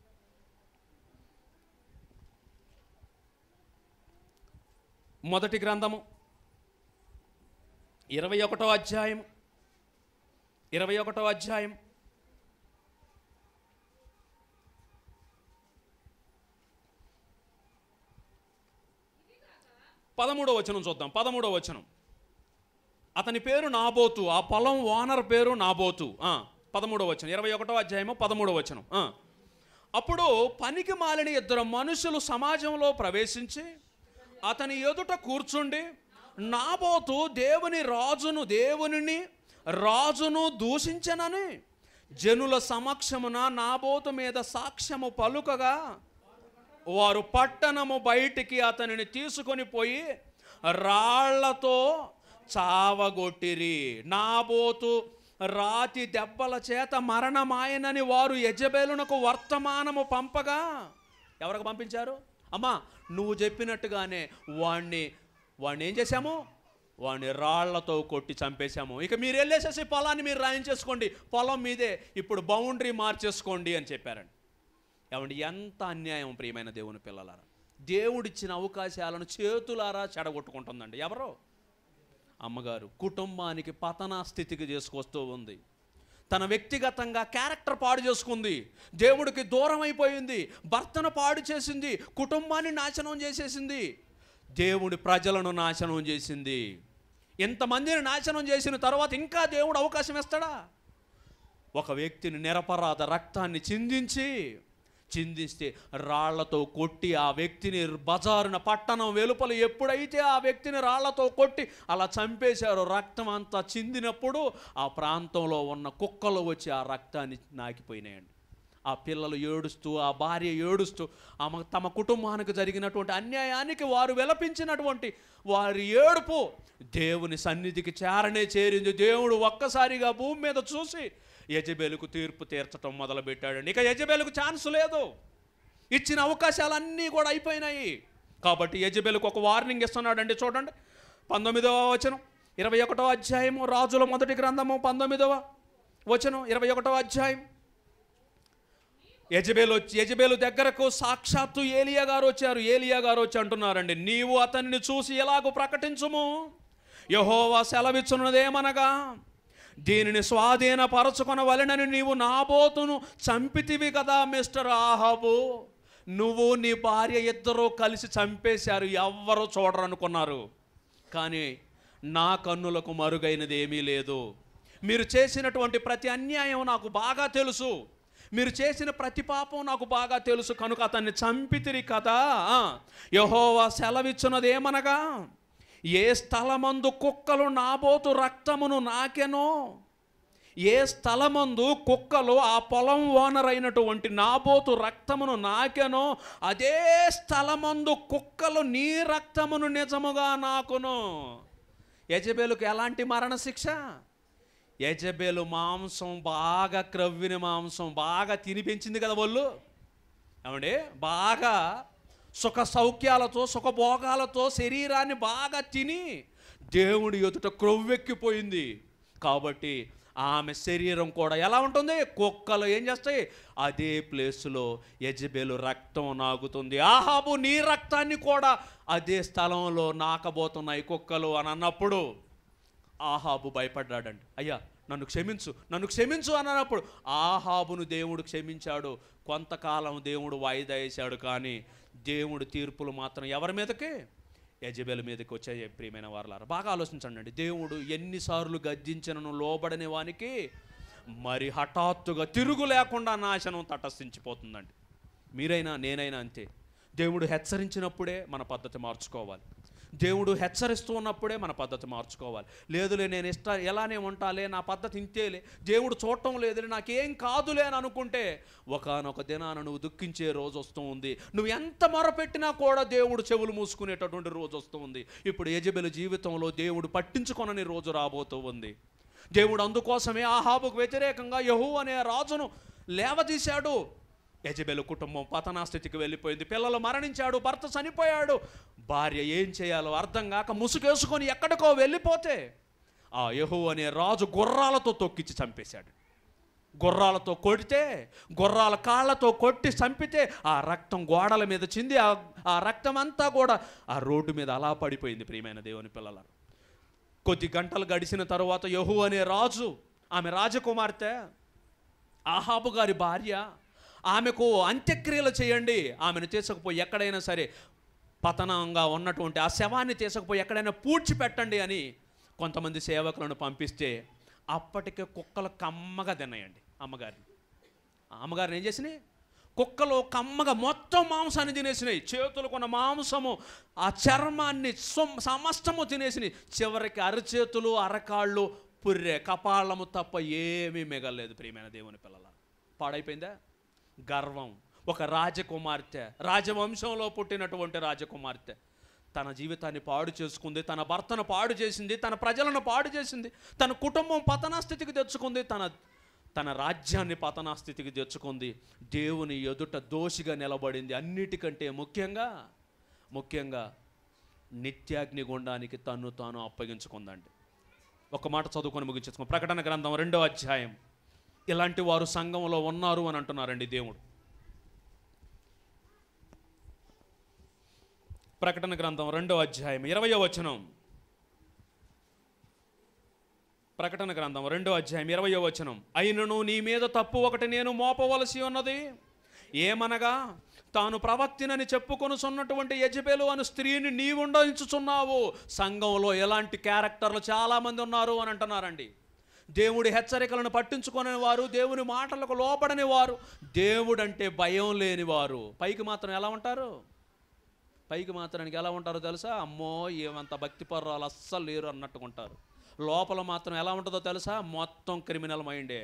మొదటి గ్రంథము ఇరవై ఒకటో అధ్యాయం ఇరవై ఒకటో అధ్యాయం పదమూడో వచనం చూద్దాం పదమూడో వచనం అతని పేరు నాబోతు ఆ పొలం ఓనర్ పేరు నాబోతు ఆ, పదమూడో వచనం ఇరవై ఒకటో అధ్యాయము పదమూడో వచనం ఆ. అప్పుడు పనికి మాలిన ఇద్దరు మనుషులు సమాజంలో ప్రవేశించి అతని ఎదుట కూర్చుండి నాబోతు దేవుని రాజును దేవునిని రాజును దూషించనని జనుల సమక్షమున నాబోతు మీద సాక్ష్యము పలుకగా వారు పట్టణము బయటికి అతనిని తీసుకొని పోయి రాళ్లతో చావగొట్టిరి నాబోతు రాతి దెబ్బల చేత మరణమాయనని వారు యజబేలునకు వర్తమానము పంపగా ఎవరికి పంపించారు అమ్మా నువ్వు చెప్పినట్టుగానే వాణ్ణి వాణ్ణి ఏం చేశాము వాడిని రాళ్లతో కొట్టి చంపేశాము ఇక మీరు వెళ్ళేసేసి పొలాన్ని మీరు రాయించేసుకోండి పొలం మీదే ఇప్పుడు బౌండరీ మార్చేసుకోండి అని చెప్పారండి ఏమండి ఎంత అన్యాయం ప్రియమైన దేవుని పిల్లలారా దేవుడిచ్చిన అవకాశాలను చేతులారా చెడగొట్టుకుంటుందండి ఎవరో అమ్మగారు కుటుంబానికి పతనా స్థితికి చేసుకొస్తూ ఉంది తన వ్యక్తిగతంగా క్యారెక్టర్ పాడు చేసుకుంది దేవుడికి దూరం అయిపోయింది భర్తను పాడు చేసింది కుటుంబాన్ని నాశనం చేసేసింది దేవుడి ప్రజలను నాశనం చేసింది ఇంతమందిని నాశనం చేసిన తర్వాత ఇంకా దేవుడు అవకాశం ఇస్తాడా ఒక వ్యక్తిని నిరపరాధ రక్తాన్ని చిందించి చిందిస్తే రాళ్లతో కొట్టి ఆ వ్యక్తిని బజారున పట్టణం వెలుపల ఎప్పుడైతే ఆ వ్యక్తిని రాళ్లతో కొట్టి అలా చంపేశారో రక్తం అంతా చిందినప్పుడు ఆ ప్రాంతంలో ఉన్న కుక్కలు వచ్చి ఆ రక్తాన్ని నాకిపోయినాయండి ఆ పిల్లలు ఏడుస్తూ ఆ భార్య ఏడుస్తూ ఆమె తమ కుటుంబానికి జరిగినటువంటి అన్యాయానికి వారు విలపించినటువంటి వారి ఏడుపు దేవుని సన్నిధికి చేరనే చేరింది దేవుడు ఒక్కసారిగా భూమి మీద చూసి యజబేలుకు తీర్పు తీర్చటం మొదలుపెట్టాడండి ఇక యజబేలుకు ఛాన్స్ లేదు ఇచ్చిన అవకాశాలన్నీ కూడా అయిపోయినాయి కాబట్టి యజబేలుకు ఒక వార్నింగ్ ఇస్తున్నాడండి చూడండి పంతొమ్మిదవ వచనం ఇరవై ఒకటో అధ్యాయము రాజుల మొదటి గ్రంథము పంతొమ్మిదవ వచనం ఇరవై ఒకటో అధ్యాయం యజబేలు వచ్చి యజబేలు దగ్గరకు సాక్షాత్తు ఏలియా గారు వచ్చారు ఏలియా గారు వచ్చి అంటున్నారండి నీవు అతన్ని చూసి ఎలాగో ప్రకటించుము యహోవా సెలవిచ్చున్నదేమనగా దీనిని స్వాధీనపరచుకొనవలెనని నీవు నాబోతును చంపితివి కదా మిస్టర్ ఆహాబు నువ్వు నీ భార్య ఇద్దరూ కలిసి చంపేశారు ఎవ్వరూ చూడరనుకున్నారు కానీ నా కన్నులకు మరుగైనది ఏమీ లేదు మీరు చేసినటువంటి ప్రతి అన్యాయం నాకు బాగా తెలుసు మీరు చేసిన ప్రతి పాపం నాకు బాగా తెలుసు కనుక అతన్ని చంపితిరి కదా యహోవా సెలవిచ్చున్నదేమనగా ఏ స్థలమందు కుక్కలు నాబోతు రక్తమును నాకెనో ఏ స్థలమందు కుక్కలు ఆ పొలం ఓనర్ అయినటువంటి నాబోతు రక్తమును నాకెనో అదే స్థలమందు కుక్కలు నీ రక్తమును నిజముగా నాకును యజబేలుకు ఎలాంటి మరణశిక్ష యజబేలు మాంసం బాగా క్రవ్విన మాంసం బాగా తిని పెంచింది కదా వాళ్ళు ఏమండి బాగా సుఖ సౌఖ్యాలతో సుఖభోగాలతో శరీరాన్ని బాగా తిని దేవుడి ఎదుట క్రొవ్వెక్కిపోయింది కాబట్టి ఆమె శరీరం కూడా ఎలా ఉంటుంది కుక్కలు ఏం చేస్తాయి అదే ప్లేస్లో యజబేలు రక్తం నాగుతుంది ఆహాబు నీ రక్తాన్ని కూడా అదే స్థలంలో నాకబోతున్నాయి కుక్కలు అని అన్నప్పుడు ఆహాబు భయపడ్డాడండి అయ్యా నన్ను క్షమించు నన్ను క్షమించు అని అన్నప్పుడు ఆహాబును దేవుడు క్షమించాడు కొంతకాలం దేవుడు వాయిదా వేశాడు కానీ దేవుడు తీర్పులు మాత్రం ఎవరి మీదకి యజబెల మీదకి వచ్చాయి ప్రియమైన వారలారా బాగా ఆలోచించండి అండి దేవుడు ఎన్నిసార్లు గద్దించినను లోబడని వానికి మరి హఠాత్తుగా తిరుగు లేకుండా నాశనం తటస్థించిపోతుందండి మీరైనా నేనైనా అంతే దేవుడు హెచ్చరించినప్పుడే మన పద్ధతి మార్చుకోవాలి దేవుడు హెచ్చరిస్తూ ఉన్నప్పుడే మన పద్ధతి మార్చుకోవాలి లేదులే నేను ఇష్ట ఎలానే ఉంటాలే నా పద్ధతి ఇంతేలే దేవుడు చూడటం లేదులే నాకేం కాదులే అని అనుకుంటే ఒకనొక దినాన నువ్వు దుఃఖించే రోజు వస్తూ ఉంది నువ్వు ఎంత మొరపెట్టినా కూడా దేవుడు చెవులు మూసుకునేటటువంటి రోజు వస్తూ ఉంది ఇప్పుడు యజబెల జీవితంలో దేవుడు పట్టించుకొనని రోజు రాబోతూ ఉంది దేవుడు అందుకోసమే ఆహాబుకు వ్యతిరేకంగా యహూ అనే రాజును లేవదీశాడు యజబెలు కుటుంబం పతనా స్థితికి వెళ్ళిపోయింది పిల్లలు మరణించాడు భర్త చనిపోయాడు భార్య ఏం చేయాలో అర్థం కాక ముసుగేసుకొని ఎక్కడికో వెళ్ళిపోతే ఆ యహూ అనే రాజు గుర్రాలతో తొక్కిచ్చి చంపేశాడు గుర్రాలతో కొడితే గుర్రాల కాళ్ళతో కొట్టి చంపితే ఆ రక్తం గోడల మీద చింది ఆ ఆ రక్తం అంతా కూడా ఆ రోడ్డు మీద అలా పడిపోయింది ప్రియమైన దేవుని పిల్లల కొద్ది గంటలు గడిచిన తరువాత యహు అనే రాజు ఆమె రాజకుమార్తె ఆహాబు గారి భార్య ఆమెకు అంత్యక్రియలు చేయండి ఆమెను తీసుకుపోయి ఎక్కడైనా సరే పతనంగా ఉన్నటువంటి ఆ శవాన్ని తీసుకుపోయి ఎక్కడైనా పూడ్చిపెట్టండి అని కొంతమంది సేవకులను పంపిస్తే అప్పటికే కుక్కలు కమ్మగా తిన్నాయండి అమ్మగారిని ఆ అమ్మగారిని ఏం చేసినాయి కుక్కలు కమ్మగా మొత్తం మాంసాన్ని తినేసినాయి చేతులు కొన్న మాంసము ఆ చర్మాన్ని సొమ్- సమస్తము తినేసినాయి చివరికి అరచేతులు అరకాళ్ళు పుర్రె కపాలము తప్ప ఏమీ మిగలలేదు ప్రియమైన దేవుని పిల్లల పాడైపోయిందా గర్వం ఒక రాజకుమార్తె రాజవంశంలో పుట్టినటువంటి రాజకుమార్తె తన జీవితాన్ని పాడు చేసుకుంది తన భర్తను పాడు చేసింది తన ప్రజలను పాడు చేసింది తన కుటుంబం పతనా స్థితికి తెచ్చుకుంది తన తన రాజ్యాన్ని పతనా స్థితికి తెచ్చుకుంది దేవుని ఎదుట దోషిగా నిలబడింది అన్నిటికంటే ముఖ్యంగా ముఖ్యంగా నిత్యాగ్ని గుండానికి తన్ను తాను అప్పగించుకుందండి ఒక మాట చదువుకొని ముగించుకో ప్రకటన గ్రంథం రెండో అధ్యాయం ఇలాంటి వారు సంఘంలో ఉన్నారు అని అంటున్నారండి దేవుడు ప్రకటన గ్రంథం రెండో అధ్యాయం ఇరవయో వచనం ప్రకటన గ్రంథం రెండో అధ్యాయం ఇరవయో వచనం అయినను నీ మీద తప్పు ఒకటి నేను మోపవలసి ఉన్నది ఏమనగా తాను ప్రవక్తినని చెప్పుకొనుచున్నటువంటి యజబేలు అను స్త్రీని నీవుండించుచున్నావు సంఘంలో ఎలాంటి క్యారెక్టర్లు చాలామంది ఉన్నారు అని అంటున్నారండి దేవుడి హెచ్చరికలను పట్టించుకునే వారు దేవుని మాటలకు లోపడని వారు దేవుడు అంటే భయం లేని వారు పైకి మాత్రం ఎలా ఉంటారు పైకి మాత్రానికి ఎలా ఉంటారో తెలుసా అమ్మో ఏమంత భక్తి పర్రాలు అస్సలు లేరు అన్నట్టుకుంటారు లోపల మాత్రం ఎలా ఉంటుందో తెలుసా మొత్తం క్రిమినల్ మైండే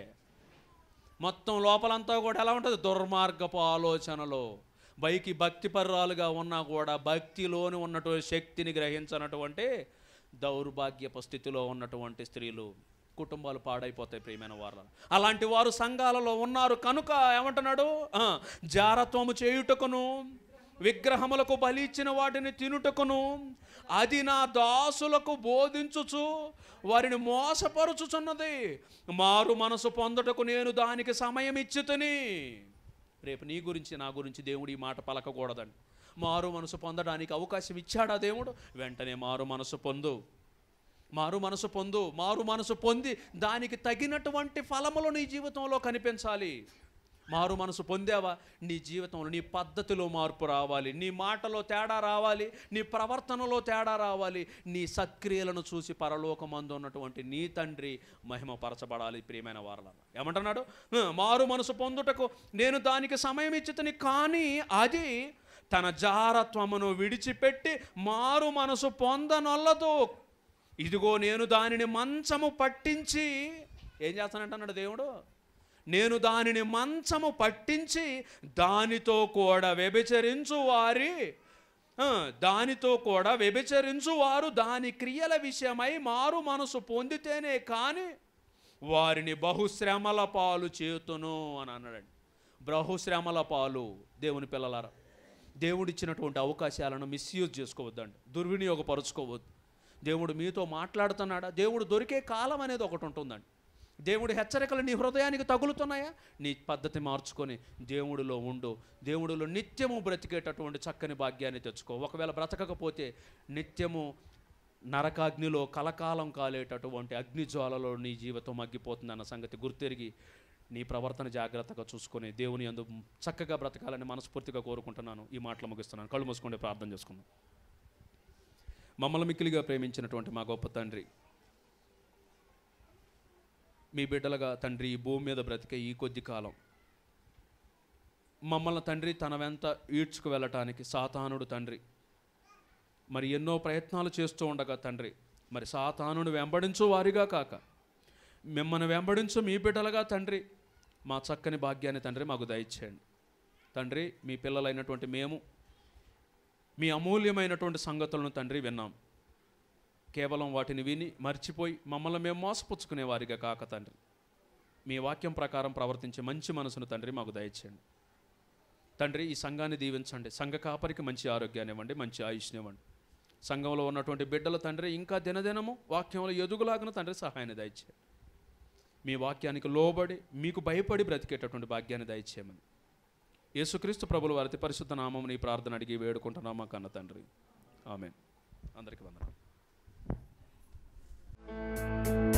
మొత్తం లోపలంతా కూడా ఎలా ఉంటుంది దుర్మార్గపు ఆలోచనలు పైకి భక్తి పర్రాలుగా ఉన్నా కూడా భక్తిలోని ఉన్నటువంటి శక్తిని గ్రహించినటువంటి దౌర్భాగ్యపు స్థితిలో ఉన్నటువంటి స్త్రీలు కుటుంబాలు పాడైపోతాయి ప్రియమైన వారు అలాంటి వారు సంఘాలలో ఉన్నారు కనుక ఏమంటున్నాడు ఆ, జారత్వము చేయుటకును విగ్రహములకు బలి ఇచ్చిన వాటిని తినుటకును అది నా దాసులకు బోధించుచు వారిని మోసపరుచుచున్నది మారు మనసు పొందుటకు నేను దానికి సమయం ఇచ్చుతని రేపు నీ గురించి నా గురించి దేవుడు ఈ మాట పలకకూడదండి మారు మనసు పొందడానికి అవకాశం ఇచ్చాడా దేవుడు వెంటనే మారు మనసు పొందు మారు మనసు పొందు మారు మనసు పొంది దానికి తగినటువంటి ఫలములు నీ జీవితంలో కనిపించాలి మారు మనసు పొందావా నీ జీవితంలో నీ పద్ధతిలో మార్పు రావాలి నీ మాటలో తేడా రావాలి నీ ప్రవర్తనలో తేడా రావాలి నీ సత్క్రియలను చూసి పరలోకమందు ఉన్నటువంటి నీ తండ్రి మహిమపరచబడాలి ప్రియమైన వారల ఏమంటున్నాడు "హ, మారు మనసు పొందుటకు నేను దానికి సమయం ఇచ్చితని కానీ అది తన జారత్వమును విడిచిపెట్టి మారు మనసు పొందనొల్లదు ఇదిగో నేను దానిని మంచము పట్టించి ఏం చేస్తానంటున్నాడు దేవుడు నేను దానిని మంచము పట్టించి దానితో కూడా వ్యభిచరించు వారి ఆ, దానితో కూడా వ్యభిచరించు వారు దాని క్రియల విషయమై మారు మనసు పొందితేనే కానీ వారిని బహుశ్రమల పాలు చేతును అని అన్నాడండి బహుశ్రమల పాలు దేవుని పిల్లలారా దేవుడిచ్చినటువంటి అవకాశాలను మిస్యూజ్ చేసుకోవద్దండి దుర్వినియోగపరుచుకోవద్దు దేవుడు మీతో మాట్లాడుతున్నాడా దేవుడు దొరికే కాలం అనేది ఒకటి ఉంటుందండి దేవుడి హెచ్చరికలు నీ హృదయానికి తగులుతున్నాయా నీ పద్ధతి మార్చుకొని దేవుడిలో ఉండు దేవుడిలో నిత్యము బ్రతికేటటువంటి చక్కని భాగ్యాన్ని తెచ్చుకో ఒకవేళ బ్రతకకపోతే నిత్యము నరకాగ్నిలో కలకాలం కాలేటటువంటి అగ్నిజ్వాలలో నీ జీవితం మగ్గిపోతుందన్న సంగతి గుర్తెరిగి నీ ప్రవర్తన జాగ్రత్తగా చూసుకొని దేవుని అందు చక్కగా బ్రతకాలని మనస్ఫూర్తిగా కోరుకుంటున్నాను ఈ మాటలు ముగిస్తున్నాను కళ్ళు మూసుకొని ప్రార్థన చేసుకుందాం మమ్మల్ని మిక్కిలిగా ప్రేమించినటువంటి మా గొప్ప తండ్రి మీ బిడ్డలుగా తండ్రి ఈ భూమి మీద బ్రతికే ఈ కొద్ది కాలం మమ్మల్ని తండ్రి తన వెంట ఈడ్చుకు వెళ్ళటానికి సాతానుడు తండ్రి మరి ఎన్నో ప్రయత్నాలు చేస్తూ ఉండగా తండ్రి మరి సాతానుడు వెంబడించు వారిగా కాక మిమ్మల్ని వెంబడించు మీ బిడ్డలుగా తండ్రి మా చక్కని భాగ్యాన్ని తండ్రి మాకు దయచేయండి తండ్రి మీ పిల్లలైనటువంటి మేము మీ అమూల్యమైనటువంటి సంగతులను తండ్రి విన్నాం కేవలం వాటిని విని మర్చిపోయి మమ్మల్ని మేము మోసపుచ్చుకునే వారిగా కాక తండ్రి మీ వాక్యం ప్రకారం ప్రవర్తించే మంచి మనసును తండ్రి మాకు దయచేయండి తండ్రి ఈ సంఘాన్ని దీవించండి సంఘ కాపరికి మంచి ఆరోగ్యాన్ని ఇవ్వండి మంచి ఆయుష్ని ఇవ్వండి సంఘంలో ఉన్నటువంటి బిడ్డల తండ్రి ఇంకా దినదినము వాక్యంలో ఎదుగులాగిన తండ్రి సహాయాన్ని దయచేయండి మీ వాక్యానికి లోబడి మీకు భయపడి బ్రతికేటటువంటి భాగ్యాన్ని దయచేయమని యేసుక్రీస్తు ప్రభుల వారి అతి పరిశుద్ధ నామం నీ ప్రార్థన అడిగి వేడుకుంటున్నామా కన్న తండ్రి ఆమె అందరికీ వందనాలు